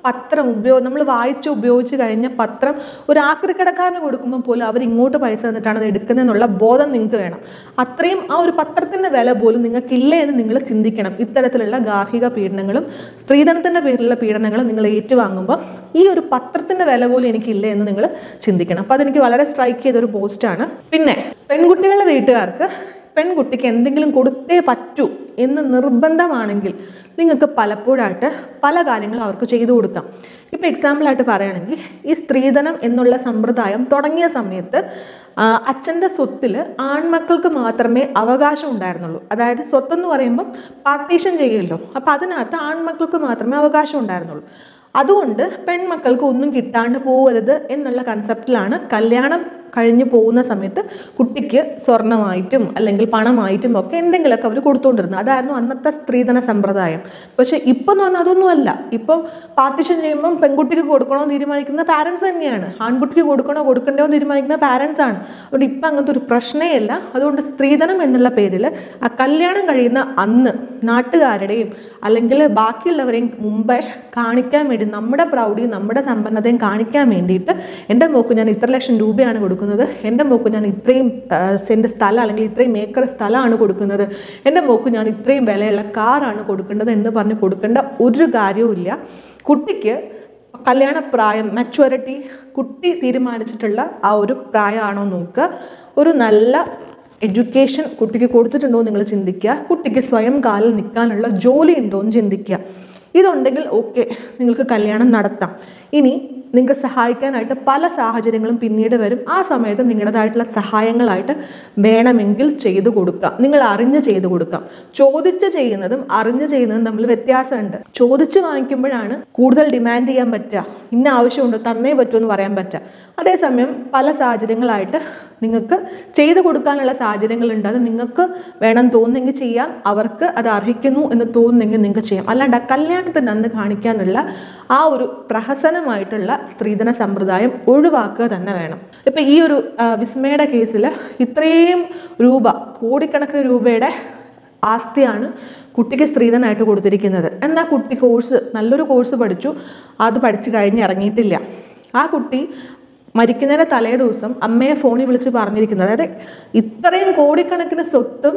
പത്രം ഉപയോഗം നമ്മൾ വായിച്ച് ഉപയോഗിച്ച് കഴിഞ്ഞ പത്രം ഒരു ആക്രിക്കടക്കാരന് കൊടുക്കുമ്പോൾ പോലും അവർ ഇങ്ങോട്ട് പൈസ തന്നിട്ടാണ് അത് എടുക്കുന്നതെന്നുള്ള ബോധം നിങ്ങൾക്ക് വേണം അത്രയും ആ ഒരു പത്രത്തിൻ്റെ വില പോലും നിങ്ങൾക്കില്ല എന്ന് നിങ്ങൾ ചിന്തിക്കണം ഇത്തരത്തിലുള്ള ഗാർഹിക പീഡനങ്ങളും സ്ത്രീധനത്തിൻ്റെ പേരിലുള്ള പീഡനങ്ങളും നിങ്ങൾ ഏറ്റുവാങ്ങുമ്പോൾ ഈ ഒരു പത്രത്തിൻ്റെ വില പോലും എനിക്കില്ല എന്ന് നിങ്ങൾ ചിന്തിക്കണം അപ്പോൾ അതെനിക്ക് വളരെ സ്ട്രൈക്ക് ചെയ്തൊരു പോസ്റ്റാണ് പിന്നെ പെൺകുട്ടികളുടെ വീട്ടുകാർക്ക് പെൺകുട്ടിക്ക് എന്തെങ്കിലും കൊടുത്തേ പറ്റൂ എന്ന് നിർബന്ധമാണെങ്കിൽ നിങ്ങൾക്ക് പലപ്പോഴായിട്ട് പല കാര്യങ്ങളും അവർക്ക് ചെയ്തു കൊടുക്കാം ഇപ്പോൾ എക്സാമ്പിളായിട്ട് പറയുകയാണെങ്കിൽ ഈ സ്ത്രീധനം എന്നുള്ള സമ്പ്രദായം തുടങ്ങിയ സമയത്ത് അച്ഛൻ്റെ സ്വത്തിൽ ആൺമക്കൾക്ക് മാത്രമേ അവകാശം ഉണ്ടായിരുന്നുള്ളൂ അതായത് സ്വത്തെന്ന് പറയുമ്പം പാർട്ടീഷൻ ചെയ്യുമല്ലോ അപ്പോൾ അതിനകത്ത് ആൺമക്കൾക്ക് മാത്രമേ അവകാശം ഉണ്ടായിരുന്നുള്ളൂ അതുകൊണ്ട് പെൺമക്കൾക്ക് ഒന്നും കിട്ടാണ്ട് പോകരുത് എന്നുള്ള കൺസെപ്റ്റിലാണ് കല്യാണം കഴിഞ്ഞ് പോകുന്ന സമയത്ത് കുട്ടിക്ക് സ്വർണമായിട്ടും അല്ലെങ്കിൽ പണമായിട്ടും ഒക്കെ എന്തെങ്കിലുമൊക്കെ അവർ കൊടുത്തുകൊണ്ടിരുന്നത് അതായിരുന്നു അന്നത്തെ സ്ത്രീധന സമ്പ്രദായം പക്ഷേ ഇപ്പം എന്ന് പറഞ്ഞാൽ അതൊന്നുമല്ല ഇപ്പം പാർട്ടിഷൻ ചെയ്യുമ്പം പെൺകുട്ടിക്ക് കൊടുക്കണോ എന്ന് തീരുമാനിക്കുന്ന പാരൻസ് തന്നെയാണ് ആൺകുട്ടിക്ക് കൊടുക്കണോ കൊടുക്കണ്ടോ എന്ന് തീരുമാനിക്കുന്ന പാരൻസ് ആണ് അതുകൊണ്ട് ഇപ്പം അങ്ങനത്തെ ഒരു പ്രശ്നമേ ഇല്ല അതുകൊണ്ട് സ്ത്രീധനം എന്നുള്ള പേരിൽ ആ കല്യാണം കഴിയുന്ന അന്ന് നാട്ടുകാരുടെയും അല്ലെങ്കിൽ ബാക്കിയുള്ളവരെയും മുമ്പേ കാണിക്കാൻ വേണ്ടി നമ്മുടെ പ്രൗഢിയും നമ്മുടെ സമ്പന്നതയും കാണിക്കാൻ വേണ്ടിയിട്ട് എൻ്റെ മോക്ക് ഞാൻ ഇത്ര ലക്ഷം രൂപയാണ് കൊടുക്കുന്നത് എൻ്റെ മോക്ക് ഞാൻ ഇത്രയും ആ, സെൻറ്റ് സ്ഥലം അല്ലെങ്കിൽ ഇത്രയും ഏക്കർ സ്ഥലമാണ് കൊടുക്കുന്നത് എൻ്റെ മോക്ക് ഞാൻ ഇത്രയും വിലയുള്ള കാറാണ് കൊടുക്കേണ്ടത് എന്ന് പറഞ്ഞ് കൊടുക്കേണ്ട ഒരു കാര്യവും ഇല്ല കുട്ടിക്ക് കല്യാണപ്രായം മെച്യൂരിറ്റി കുട്ടി തീരുമാനിച്ചിട്ടുള്ള ആ ഒരു പ്രായമാണോ നോക്കുക ഒരു നല്ല എഡ്യൂക്കേഷൻ കുട്ടിക്ക് കൊടുത്തിട്ടുണ്ടോ എന്ന് നിങ്ങൾ ചിന്തിക്കുക കുട്ടിക്ക് സ്വയം കാലിൽ നിൽക്കാനുള്ള ജോലി ഉണ്ടോ എന്ന് ചിന്തിക്കുക ഇതുണ്ടെങ്കിൽ ഓക്കെ നിങ്ങൾക്ക് കല്യാണം നടത്താം ഇനി നിങ്ങൾക്ക് സഹായിക്കാനായിട്ട് പല സാഹചര്യങ്ങളും പിന്നീട് വരും ആ സമയത്ത് നിങ്ങളുടേതായിട്ടുള്ള സഹായങ്ങളായിട്ട് വേണമെങ്കിൽ ചെയ്തു കൊടുക്കാം നിങ്ങൾ അറിഞ്ഞ് ചെയ്തു കൊടുക്കാം ചോദിച്ച് ചെയ്യുന്നതും അറിഞ്ഞ് ചെയ്യുന്നതും തമ്മിൽ വ്യത്യാസമുണ്ട് ചോദിച്ച് വാങ്ങിക്കുമ്പോഴാണ് കൂടുതൽ ഡിമാൻഡ് ചെയ്യാൻ പറ്റുക ഇന്ന ആവശ്യമുണ്ട് തന്നേ പറ്റുമെന്ന് പറയാൻ പറ്റുക അതേസമയം പല സാഹചര്യങ്ങളായിട്ട് നിങ്ങൾക്ക് ചെയ്തു കൊടുക്കാനുള്ള സാഹചര്യങ്ങളുണ്ട് അത് നിങ്ങൾക്ക് വേണം തോന്നുന്നെങ്കിൽ ചെയ്യാം അവർക്ക് അത് അർഹിക്കുന്നു എന്ന് തോന്നുന്നെങ്കിൽ നിങ്ങൾക്ക് ചെയ്യാം അല്ലാണ്ട് ആ കല്യാണത്തിന് അന്ന് കാണിക്കാനുള്ള ആ ഒരു പ്രഹസനമായിട്ടുള്ള സ്ത്രീധന സമ്പ്രദായം ഒഴിവാക്കുക തന്നെ വേണം ഇപ്പം ഈ ഒരു ആ, വിസ്മയുടെ കേസിൽ ഇത്രയും രൂപ കോടിക്കണക്കിന് രൂപയുടെ ആസ്തിയാണ് കുട്ടിക്ക് സ്ത്രീധനായിട്ട് കൊടുത്തിരിക്കുന്നത് എന്നാൽ കുട്ടി കോഴ്സ് നല്ലൊരു കോഴ്സ് പഠിച്ചു അത് പഠിച്ചു കഴിഞ്ഞ് ഇറങ്ങിയിട്ടില്ല ആ കുട്ടി മരിക്കുന്നതിന് തലേ ദിവസം അമ്മയെ ഫോണിൽ വിളിച്ച് പറഞ്ഞിരിക്കുന്നത് അതായത് ഇത്രയും കോടിക്കണക്കിന് സ്വത്തും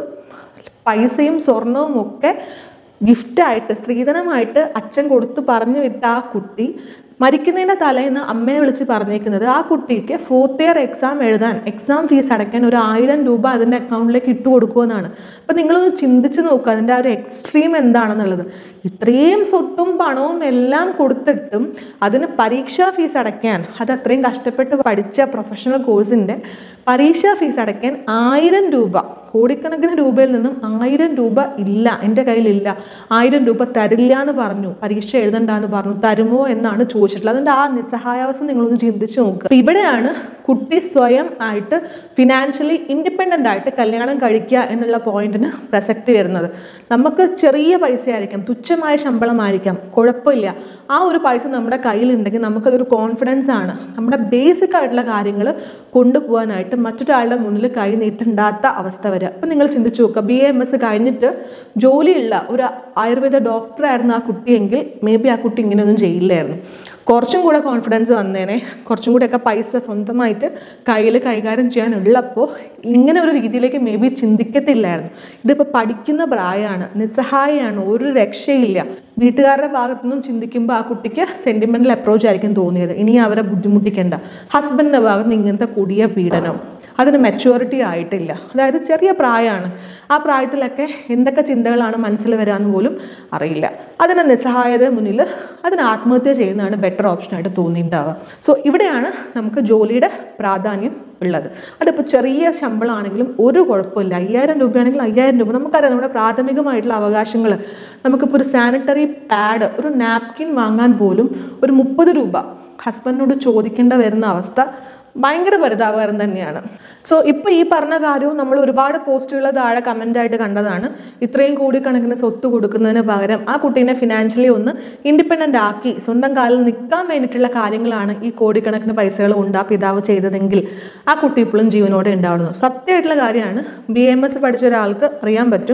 പൈസയും സ്വർണവും ഒക്കെ ഗിഫ്റ്റായിട്ട് സ്ത്രീധനമായിട്ട് അച്ഛൻ കൊടുത്ത് പറഞ്ഞു വിട്ട ആ കുട്ടി മരിക്കുന്നതിൻ്റെ തലേന്ന് അമ്മയെ വിളിച്ച് പറഞ്ഞേക്കുന്നത് ആ കുട്ടിക്ക് ഫോർത്ത് ഇയർ എക്സാം എഴുതാൻ എക്സാം ഫീസ് അടയ്ക്കാൻ ഒരു ആയിരം രൂപ അതിൻ്റെ അക്കൗണ്ടിലേക്ക് ഇട്ട് കൊടുക്കുമെന്നാണ് അപ്പം നിങ്ങളൊന്ന് ചിന്തിച്ച് നോക്കുക അതിൻ്റെ ആ ഒരു എക്സ്ട്രീം എന്താണെന്നുള്ളത് ഇത്രയും സ്വത്തും പണവും എല്ലാം കൊടുത്തിട്ടും അതിന് പരീക്ഷാ ഫീസ് അടയ്ക്കാൻ അത് അത്രയും കഷ്ടപ്പെട്ട് പഠിച്ച പ്രൊഫഷണൽ കോഴ്സിൻ്റെ പരീക്ഷാ ഫീസ് അടയ്ക്കാൻ ആയിരം രൂപ കോടിക്കണക്കിന് രൂപയിൽ നിന്നും ആയിരം രൂപ ഇല്ല എൻ്റെ കയ്യിലില്ല ആയിരം രൂപ തരില്ല എന്ന് പറഞ്ഞു പരീക്ഷ എഴുതണ്ട എന്ന് പറഞ്ഞു തരുമോ എന്നാണ് ചോദിച്ചിട്ടുള്ളത് അതിൻ്റെ ആ നിസ്സഹായാവസ്ഥ നിങ്ങളൊന്ന് ചിന്തിച്ച് നോക്കുക അപ്പൊ ഇവിടെയാണ് കുട്ടി സ്വയം ആയിട്ട് ഫിനാൻഷ്യലി ഇൻഡിപെൻഡൻ്റ് ആയിട്ട് കല്യാണം കഴിക്കുക എന്നുള്ള പോയിന്റിന് പ്രസക്തി വരുന്നത് നമുക്ക് ചെറിയ പൈസ ആയിരിക്കാം തുച്ഛമായ ശമ്പളമായിരിക്കാം കുഴപ്പമില്ല ആ ഒരു പൈസ നമ്മുടെ കയ്യിലുണ്ടെങ്കിൽ നമുക്കതൊരു കോൺഫിഡൻസ് ആണ് നമ്മുടെ ബേസിക് ആയിട്ടുള്ള കാര്യങ്ങൾ കൊണ്ടുപോകാനായിട്ട് മറ്റൊരാളുടെ മുന്നിൽ കൈ നീട്ടണ്ടാത്ത അവസ്ഥ വരിക അപ്പം നിങ്ങൾ ചിന്തിച്ചു നോക്കുക ബി എം എസ് കഴിഞ്ഞിട്ട് ജോലിയുള്ള ഒരു ആയുർവേദ ഡോക്ടറായിരുന്നു ആ കുട്ടിയെങ്കിൽ മേ ബി ആ കുട്ടി ഇങ്ങനെയൊന്നും ചെയ്യില്ലായിരുന്നു കുറച്ചും കൂടെ കോൺഫിഡൻസ് വന്നേനെ കുറച്ചും കൂടെയൊക്കെ പൈസ സ്വന്തമായിട്ട് കയ്യിൽ കൈകാര്യം ചെയ്യാനുള്ളപ്പോൾ ഇങ്ങനെ ഒരു രീതിയിലേക്ക് മേ ബി ചിന്തിക്കത്തില്ലായിരുന്നു ഇതിപ്പോൾ പഠിക്കുന്ന പ്രായമാണ് നിസ്സഹായമാണ് ഒരു രക്ഷയില്ല വീട്ടുകാരുടെ ഭാഗത്തു നിന്നും ചിന്തിക്കുമ്പോൾ ആ കുട്ടിക്ക് സെൻറ്റിമെൻ്റൽ അപ്രോച്ച് ആയിരിക്കും തോന്നിയത് ഇനി അവരെ ബുദ്ധിമുട്ടിക്കേണ്ട ഹസ്ബൻഡിൻ്റെ ഭാഗത്ത് നിന്ന് ഇങ്ങനത്തെ കൊടിയ പീഡനം അതിന് മെച്യൂരിറ്റി ആയിട്ടില്ല അതായത് ചെറിയ പ്രായമാണ് ആ പ്രായത്തിലൊക്കെ എന്തൊക്കെ ചിന്തകളാണ് മനസ്സിൽ വരാമെന്ന് പോലും അറിയില്ല അതിന് നിസ്സഹായത മുന്നിൽ അതിന് ആത്മഹത്യ ചെയ്യുന്നതാണ് ബെറ്റർ ഓപ്ഷനായിട്ട് തോന്നിയിട്ടുണ്ടാവുക സോ ഇവിടെയാണ് നമുക്ക് ജോലിയുടെ പ്രാധാന്യം ഉള്ളത് അതിപ്പോൾ ചെറിയ ശമ്പളമാണെങ്കിലും ഒരു കുഴപ്പമില്ല അയ്യായിരം രൂപയാണെങ്കിൽ അയ്യായിരം രൂപ നമുക്കറിയാം നമ്മുടെ പ്രാഥമികമായിട്ടുള്ള അവകാശങ്ങൾ നമുക്കിപ്പോൾ ഒരു സാനിറ്ററി പാഡ് ഒരു നാപ്കിൻ വാങ്ങാൻ പോലും ഒരു മുപ്പത് രൂപ ഹസ്ബൻഡിനോട് ചോദിക്കേണ്ട വരുന്ന അവസ്ഥ ഭയങ്കര പരിതാപകരം തന്നെയാണ് സോ ഇപ്പോൾ ഈ പറഞ്ഞ കാര്യവും നമ്മൾ ഒരുപാട് പോസ്റ്റുകൾ താഴെ കമൻ്റായിട്ട് കണ്ടതാണ് ഇത്രയും കോടിക്കണക്കിന് സ്വത്ത് കൊടുക്കുന്നതിന് പകരം ആ കുട്ടീനെ ഫിനാൻഷ്യലി ഒന്ന് ഇൻഡിപെൻഡൻ്റ് ആക്കി സ്വന്തം കാലിൽ നിൽക്കാൻ വേണ്ടിയിട്ടുള്ള കാര്യങ്ങളാണ് ഈ കോടിക്കണക്കിന് പൈസകൾ കൊണ്ട് ആ പിതാവ് ചെയ്തതെങ്കിൽ ആ കുട്ടി ഇപ്പോഴും ജീവനോടെ ഉണ്ടാവുന്നത് സത്യമായിട്ടുള്ള കാര്യമാണ് ബി എം എസ് പഠിച്ച ഒരാൾക്ക് അറിയാൻ പറ്റും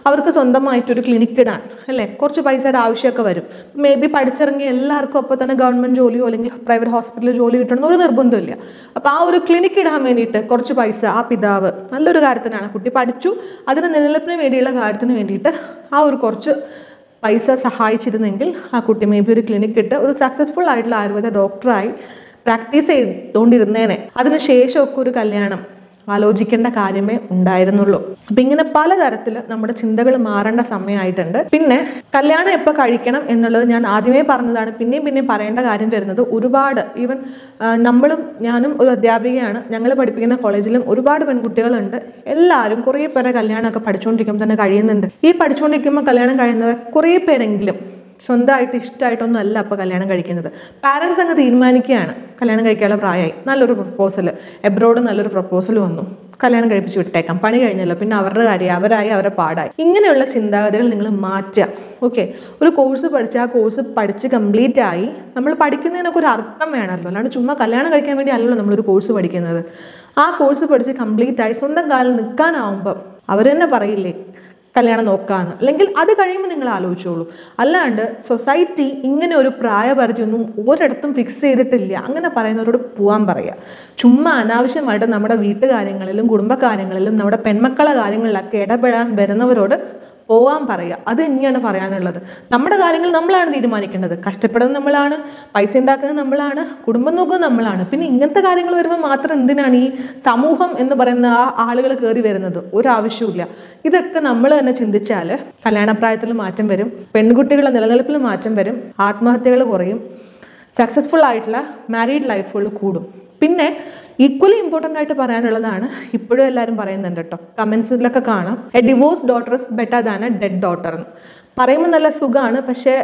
അവർക്ക് സ്വന്തമായിട്ടൊരു ക്ലിനിക്ക് ഇടാൻ അല്ലേ കുറച്ച് പൈസയുടെ ആവശ്യമൊക്കെ വരും മേ ബി പഠിച്ചിറങ്ങിയ എല്ലാവർക്കും അപ്പോൾ തന്നെ ഗവൺമെൻറ് ജോലിയോ അല്ലെങ്കിൽ പ്രൈവറ്റ് ഹോസ്പിറ്റലിൽ ജോലി കിട്ടണമെന്ന് ഒരു നിർബന്ധമില്ല അപ്പോൾ ആ ഒരു ക്ലിനിക്ക് ഇടാൻ വേണ്ടിയിട്ട് കുറച്ച് പൈസ ആ പിതാവ് നല്ലൊരു കാര്യത്തിനാണ് കുട്ടി പഠിച്ചു അതിന് നിലനിൽപ്പിന് വേണ്ടിയുള്ള കാര്യത്തിന് വേണ്ടിയിട്ട് ആ ഒരു കുറച്ച് പൈസ സഹായിച്ചിരുന്നെങ്കിൽ ആ കുട്ടി മേ ബി ഒരു ക്ലിനിക്ക് ഇട്ട് ഒരു സക്സസ്ഫുൾ ആയിട്ടുള്ള ആയുർവേദ ഡോക്ടറായി പ്രാക്ടീസ് ചെയ്തുകൊണ്ടിരുന്നേനെ അതിന് ശേഷമൊക്കെ ഒരു കല്യാണം ആലോചിക്കേണ്ട കാര്യമേ ഉണ്ടായിരുന്നുള്ളൂ അപ്പം ഇങ്ങനെ പലതരത്തിൽ നമ്മുടെ ചിന്തകൾ മാറേണ്ട സമയമായിട്ടുണ്ട് പിന്നെ കല്യാണം എപ്പോൾ കഴിക്കണം എന്നുള്ളത് ഞാൻ ആദ്യമേ പറഞ്ഞതാണ് പിന്നെയും പിന്നെയും പറയേണ്ട കാര്യം വരുന്നത് ഒരുപാട് ഈവൻ നമ്മളും ഞാനും ഒരു അധ്യാപികയാണ് ഞങ്ങൾ പഠിപ്പിക്കുന്ന കോളേജിലും ഒരുപാട് പെൺകുട്ടികളുണ്ട് എല്ലാവരും കുറേ പേരെ കല്യാണമൊക്കെ പഠിച്ചുകൊണ്ടിരിക്കുമ്പോൾ തന്നെ കഴിയുന്നുണ്ട് ഈ പഠിച്ചുകൊണ്ടിരിക്കുമ്പോൾ കല്യാണം കഴിയുന്നവർ കുറേ പേരെങ്കിലും സ്വന്തമായിട്ട് ഇഷ്ടമായിട്ടൊന്നും അല്ല അപ്പോൾ കല്യാണം കഴിക്കുന്നത് പാരൻസ് അങ്ങ് തീരുമാനിക്കുകയാണ് കല്യാണം കഴിക്കാനുള്ള പ്രായമായി നല്ലൊരു പ്രപ്പോസൽ എബ്രോഡ് നല്ലൊരു പ്രപ്പോസൽ വന്നു കല്യാണം കഴിപ്പിച്ച് വിട്ടേക്കാം പണി കഴിഞ്ഞല്ലോ പിന്നെ അവരുടെ കാര്യം അവരായി അവരുടെ പാടായി ഇങ്ങനെയുള്ള ചിന്താഗതികൾ നിങ്ങൾ മാറ്റുക ഓക്കെ ഒരു കോഴ്സ് പഠിച്ച് ആ കോഴ്സ് പഠിച്ച് കംപ്ലീറ്റ് ആയി നമ്മൾ പഠിക്കുന്നതിനൊക്കെ ഒരു അർത്ഥം വേണമല്ലോ അല്ലാണ്ട് ചുമ്മാ കല്യാണം കഴിക്കാൻ വേണ്ടി അല്ലല്ലോ നമ്മളൊരു കോഴ്സ് പഠിക്കുന്നത് ആ കോഴ്സ് പഠിച്ച് കംപ്ലീറ്റ് ആയി സ്വന്തം കാലിൽ നിൽക്കാനാവുമ്പം അവർ തന്നെ പറയില്ലേ കല്യാണം നോക്കാന്ന് അല്ലെങ്കിൽ അത് കഴിയുമ്പോൾ നിങ്ങൾ ആലോചിച്ചോളൂ അല്ലാണ്ട് സൊസൈറ്റി ഇങ്ങനെ ഒരു പ്രായപരിധി ഒന്നും ഒരിടത്തും ഫിക്സ് ചെയ്തിട്ടില്ല അങ്ങനെ പറയുന്നവരോട് പോകാൻ പറയുക ചുമ്മാ അനാവശ്യമായിട്ട് നമ്മുടെ വീട്ടുകാര്യങ്ങളിലും കുടുംബകാര്യങ്ങളിലും നമ്മുടെ പെൺമക്കളെ കാര്യങ്ങളിലൊക്കെ ഇടപെടാൻ വരുന്നവരോട് പോവാൻ പറയുക അത് തന്നെയാണ് പറയാനുള്ളത് നമ്മുടെ കാര്യങ്ങൾ നമ്മളാണ് തീരുമാനിക്കേണ്ടത് കഷ്ടപ്പെടുന്നത് നമ്മളാണ് പൈസ ഉണ്ടാക്കുന്നത് നമ്മളാണ് കുടുംബം നോക്കുന്നത് നമ്മളാണ് പിന്നെ ഇങ്ങനത്തെ കാര്യങ്ങൾ വരുമ്പോൾ മാത്രം എന്തിനാണ് ഈ സമൂഹം എന്ന് പറയുന്ന ആ ആളുകൾ കയറി വരുന്നത് ഒരാവശ്യമില്ല ഇതൊക്കെ നമ്മൾ തന്നെ ചിന്തിച്ചാൽ കല്യാണപ്രായത്തിൽ മാറ്റം വരും പെൺകുട്ടികളുടെ നിലനിൽപ്പിൽ മാറ്റം വരും ആത്മഹത്യകൾ കുറയും സക്സസ്ഫുൾ ആയിട്ടുള്ള മാരീഡ് ലൈഫുകൾ കൂടും പിന്നെ ഈക്വലി ഇമ്പോർട്ടൻ്റ് ആയിട്ട് പറയാനുള്ളതാണ് ഇപ്പോഴും എല്ലാവരും പറയുന്നുണ്ട് കേട്ടോ കമൻസിലൊക്കെ കാണാം a divorce daughter is better than a dead daughter എന്ന് പറയുമ്പോൾ നല്ല സുഖമാണ് പക്ഷേ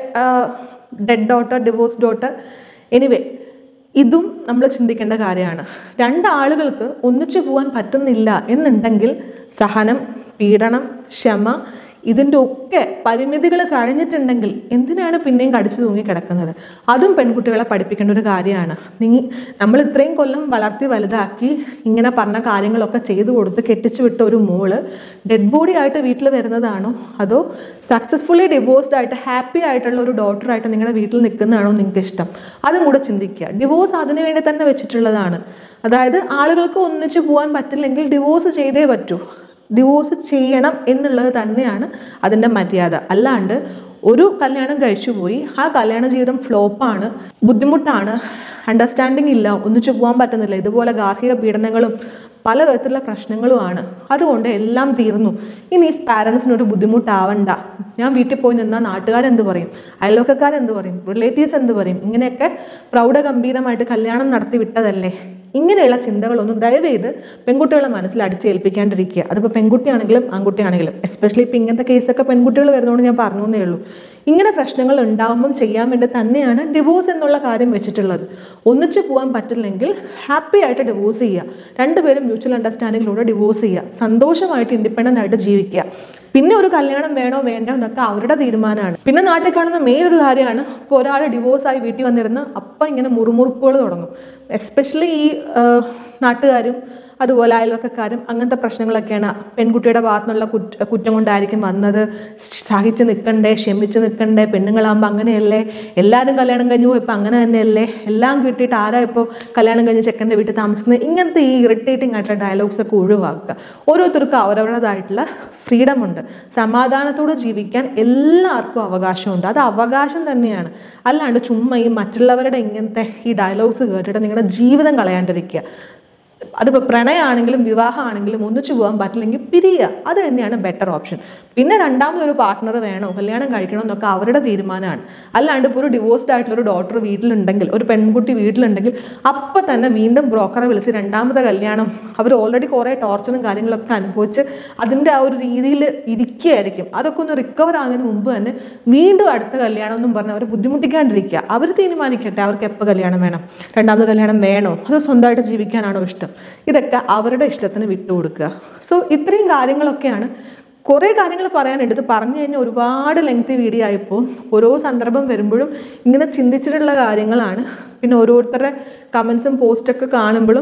dead daughter divorce daughter anyway ഇതും നമ്മൾ ചിന്തിക്കേണ്ട കാര്യമാണ് രണ്ടാളുകൾക്ക് ഒന്നിച്ചു പോകാൻ പറ്റുന്നില്ല എന്നുണ്ടെങ്കിൽ സഹനം പീഡനം ക്ഷമ ഇതിൻ്റെ ഒക്കെ പരിമിതികൾ കഴിഞ്ഞിട്ടുണ്ടെങ്കിൽ എന്തിനാണ് പിന്നെയും കടിച്ചു തൂങ്ങി കിടക്കുന്നത് അതും പെൺകുട്ടികളെ പഠിപ്പിക്കേണ്ട ഒരു കാര്യമാണ് നീ നമ്മൾ ഇത്രയും കൊല്ലം വളർത്തി വലുതാക്കി ഇങ്ങനെ പറഞ്ഞ കാര്യങ്ങളൊക്കെ ചെയ്തു കൊടുത്ത് കെട്ടിച്ചു വിട്ട ഒരു മോള് ഡെഡ് ബോഡി ആയിട്ട് വീട്ടിൽ വരുന്നതാണോ അതോ സക്സസ്ഫുള്ളി ഡിവോഴ്സ്ഡ് ആയിട്ട് ഹാപ്പി ആയിട്ടുള്ള ഒരു ഡോക്ടറായിട്ട് നിങ്ങളുടെ വീട്ടിൽ നിൽക്കുന്നതാണോ നിങ്ങൾക്ക് ഇഷ്ടം അതും കൂടെ ചിന്തിക്കുക ഡിവോഴ്സ് അതിനു വേണ്ടി തന്നെ വെച്ചിട്ടുള്ളതാണ് അതായത് ആളുകൾക്ക് ഒന്നിച്ചു പോകാൻ പറ്റില്ലെങ്കിൽ ഡിവോഴ്സ് ചെയ്തേ പറ്റൂ ഡിവോഴ്സ് ചെയ്യണം എന്നുള്ളത് തന്നെയാണ് അതിൻ്റെ മര്യാദ അല്ലാണ്ട് ഒരു കല്യാണം കഴിച്ചു പോയി ആ കല്യാണ ജീവിതം ഫ്ലോപ്പാണ് ബുദ്ധിമുട്ടാണ് അണ്ടർസ്റ്റാൻഡിങ് ഇല്ല ഒന്നിച്ചു പോകാൻ പറ്റുന്നില്ല ഇതുപോലെ ഗാർഹിക പീഡനങ്ങളും പല വിധത്തിലുള്ള പ്രശ്നങ്ങളുമാണ് അതുകൊണ്ട് എല്ലാം തീർന്നു ഇനി പാരൻസിനൊരു ബുദ്ധിമുട്ടാവണ്ട ഞാൻ വീട്ടിൽ പോയി നിന്നാൽ നാട്ടുകാരെന്ത് പറയും അയൽവക്കക്കാരെന്ത് പറയും റിലേറ്റീവ്സ് എന്ത് പറയും ഇങ്ങനെയൊക്കെ പ്രൗഢഗംഭീരമായിട്ട് കല്യാണം നടത്തി വിട്ടതല്ലേ ഇങ്ങനെയുള്ള ചിന്തകളൊന്നും ദയവേത് പെൺകുട്ടികളെ മനസ്സിൽ അടിച്ചേൽപ്പിക്കാണ്ടിരിക്കുക അതിപ്പോൾ പെൺകുട്ടിയാണെങ്കിലും ആൺകുട്ടിയാണെങ്കിലും എസ്പെഷ്യലി ഇപ്പം ഇങ്ങനത്തെ കേസൊക്കെ പെൺകുട്ടികൾ വരുന്നതുകൊണ്ട് ഞാൻ പറഞ്ഞു എന്നേ ഉള്ളൂ ഇങ്ങനെ പ്രശ്നങ്ങൾ ഉണ്ടാകുമ്പം ചെയ്യാൻ വേണ്ടി തന്നെയാണ് ഡിവോഴ്സ് എന്നുള്ള കാര്യം വെച്ചിട്ടുള്ളത് ഒന്നിച്ച് പോകാൻ പറ്റില്ലെങ്കിൽ ഹാപ്പി ആയിട്ട് ഡിവോഴ്സ് ചെയ്യുക രണ്ടുപേരും മ്യൂച്വൽ അണ്ടർസ്റ്റാൻഡിങ്ങിലൂടെ ഡിവോഴ്സ് ചെയ്യുക സന്തോഷമായിട്ട് ഇൻഡിപെൻഡൻ്റ് ആയിട്ട് ജീവിക്കുക പിന്നെ ഒരു കല്യാണം വേണോ വേണ്ടോ എന്നൊക്കെ അവരുടെ തീരുമാനമാണ് പിന്നെ നാട്ടിൽ കാണുന്ന മെയിൻ ഒരു കാര്യമാണ് ഇപ്പോൾ ഒരാൾ ഡിവോഴ്സായി വീട്ടിൽ വന്നിരുന്ന് അപ്പം ഇങ്ങനെ മുറുമുറുപ്പുകൾ തുടങ്ങും എസ്പെഷ്യലി ഈ ആ, നാട്ടുകാരും അതുപോലെ അയൽവക്കക്കാരും അങ്ങനത്തെ പ്രശ്നങ്ങളൊക്കെയാണ് പെൺകുട്ടിയുടെ ഭാഗത്തുനിന്നുള്ള കുറ്റ കുറ്റം കൊണ്ടായിരിക്കും വന്നത് സഹിച്ച് നിൽക്കണ്ടേ ക്ഷമിച്ച് നിൽക്കണ്ടേ പെണ്ണുങ്ങളാകുമ്പോൾ അങ്ങനെയല്ലേ എല്ലാവരും കല്യാണം കഴിഞ്ഞു പോയി ഇപ്പം അങ്ങനെ തന്നെയല്ലേ എല്ലാം കിട്ടിയിട്ട് ആരാ ഇപ്പോൾ കല്യാണം കഴിഞ്ഞ് ചെക്കൻ്റെ വീട്ടിൽ താമസിക്കുന്നത് ഇങ്ങനത്തെ ഈ ഇറിറ്റേറ്റിംഗ് ആയിട്ടുള്ള ഡയലോഗ്സ് ഒക്കെ ഒഴിവാക്കുക ഓരോരുത്തർക്കും അവരവരുടേതായിട്ടുള്ള ഫ്രീഡം ഉണ്ട് സമാധാനത്തോടെ ജീവിക്കാൻ എല്ലാവർക്കും അവകാശമുണ്ട് അത് അവകാശം തന്നെയാണ് അല്ലാണ്ട് ചുമ്മാ ഈ മറ്റുള്ളവരുടെ ഇങ്ങനത്തെ ഈ ഡയലോഗ്സ് കേട്ടിട്ട് നിങ്ങളുടെ ജീവിതം കളയാണ്ടിരിക്കുക അതിപ്പോൾ പ്രണയമാണെങ്കിലും വിവാഹമാണെങ്കിലും ഒന്നിച്ചു പോകാൻ പറ്റില്ലെങ്കിൽ പിരിയുക അത് തന്നെയാണ് ബെറ്റർ ഓപ്ഷൻ പിന്നെ രണ്ടാമതൊരു പാർട്ട്ണർ വേണോ കല്യാണം കഴിക്കണോ എന്നൊക്കെ അവരുടെ തീരുമാനമാണ് അല്ലാണ്ട് ഇപ്പോൾ ഒരു ഡിവോഴ്സ്ഡ് ആയിട്ടുള്ള ഒരു ഡോക്ടർ വീട്ടിലുണ്ടെങ്കിൽ ഒരു പെൺകുട്ടി വീട്ടിലുണ്ടെങ്കിൽ അപ്പം തന്നെ വീണ്ടും ബ്രോക്കറെ വിളിച്ച് രണ്ടാമത്തെ കല്യാണം അവർ ഓൾറെഡി കുറേ ടോർച്ചറും കാര്യങ്ങളൊക്കെ അനുഭവിച്ച് അതിൻ്റെ ആ ഒരു രീതിയിൽ ഇരിക്കുകയായിരിക്കും അതൊക്കെ ഒന്ന് റിക്കവർ ആകുന്നതിന് മുമ്പ് തന്നെ വീണ്ടും അടുത്ത കല്യാണം എന്നും പറഞ്ഞ് അവർ ബുദ്ധിമുട്ടിക്കാണ്ടിരിക്കുക അവർ തീരുമാനിക്കട്ടെ അവർക്ക് എപ്പോൾ കല്യാണം വേണം രണ്ടാമത് കല്യാണം വേണോ അതോ സ്വന്തമായിട്ട് ജീവിക്കാനാണോ ഇഷ്ടം ഇതൊക്കെ അവരുടെ ഇഷ്ടത്തിന് വിട്ടുകൊടുക്കുക സോ ഇത്രയും കാര്യങ്ങളൊക്കെയാണ് കുറേ കാര്യങ്ങൾ പറയാനുണ്ട് ഇത് പറഞ്ഞു കഴിഞ്ഞാൽ ഒരുപാട് ലെങ്തി വീഡിയോ ആയപ്പോൾ ഓരോ സന്ദർഭം വരുമ്പോഴും ഇങ്ങനെ ചിന്തിച്ചിട്ടുള്ള കാര്യങ്ങളാണ് പിന്നെ ഓരോരുത്തരുടെ കമൻസും പോസ്റ്റൊക്കെ കാണുമ്പോഴും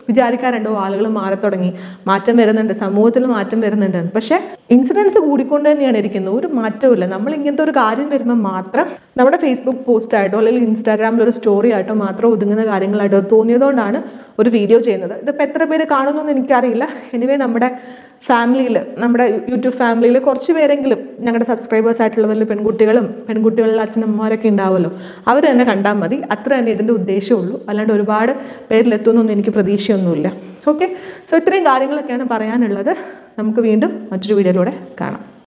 വിചാരിക്കാറുണ്ടോ ആളുകൾ മാറി തുടങ്ങി മാറ്റം വരുന്നുണ്ട് സമൂഹത്തിൽ മാറ്റം വരുന്നുണ്ട് എന്ന്. പക്ഷേ ഇൻസിഡൻസ് കൂടിക്കൊണ്ട് തന്നെയാണ് ഇരിക്കുന്നത് ഒരു മാറ്റവും നമ്മൾ ഇങ്ങനത്തെ ഒരു കാര്യം വരുമ്പോൾ മാത്രം നമ്മുടെ ഫേസ്ബുക്ക് പോസ്റ്റ് ആയിട്ടോ അല്ലെങ്കിൽ ഇൻസ്റ്റാഗ്രാമിൽ ഒരു സ്റ്റോറി ആയിട്ടോ മാത്രം ഒതുങ്ങുന്ന കാര്യങ്ങളായിട്ടോ തോന്നിയതുകൊണ്ടാണ് ഒരു വീഡിയോ ചെയ്യുന്നത് ഇതിപ്പോൾ എത്ര പേര് കാണുമെന്നൊന്നും എനിക്കറിയില്ല എനിവേ നമ്മുടെ ഫാമിലിയിൽ നമ്മുടെ യൂട്യൂബ് ഫാമിലിയിൽ കുറച്ച് പേരെങ്കിലും ഞങ്ങളുടെ സബ്സ്ക്രൈബേഴ്സ് ആയിട്ടുള്ളവരിൽ പെൺകുട്ടികളും പെൺകുട്ടികളിലെ അച്ഛനമ്മമാരൊക്കെ ഉണ്ടാവുമല്ലോ അവർ തന്നെ കണ്ടാൽ മതി അത്ര തന്നെ ഇതിൻ്റെ ഉദ്ദേശമുള്ളൂ അല്ലാണ്ട് ഒരുപാട് പേരിലെത്തുമെന്നൊന്നും എനിക്ക് പ്രതീക്ഷയൊന്നുമില്ല ഓക്കെ സോ ഇത്രയും കാര്യങ്ങളൊക്കെയാണ് പറയാനുള്ളത് നമുക്ക് വീണ്ടും മറ്റൊരു വീഡിയോയിലൂടെ കാണാം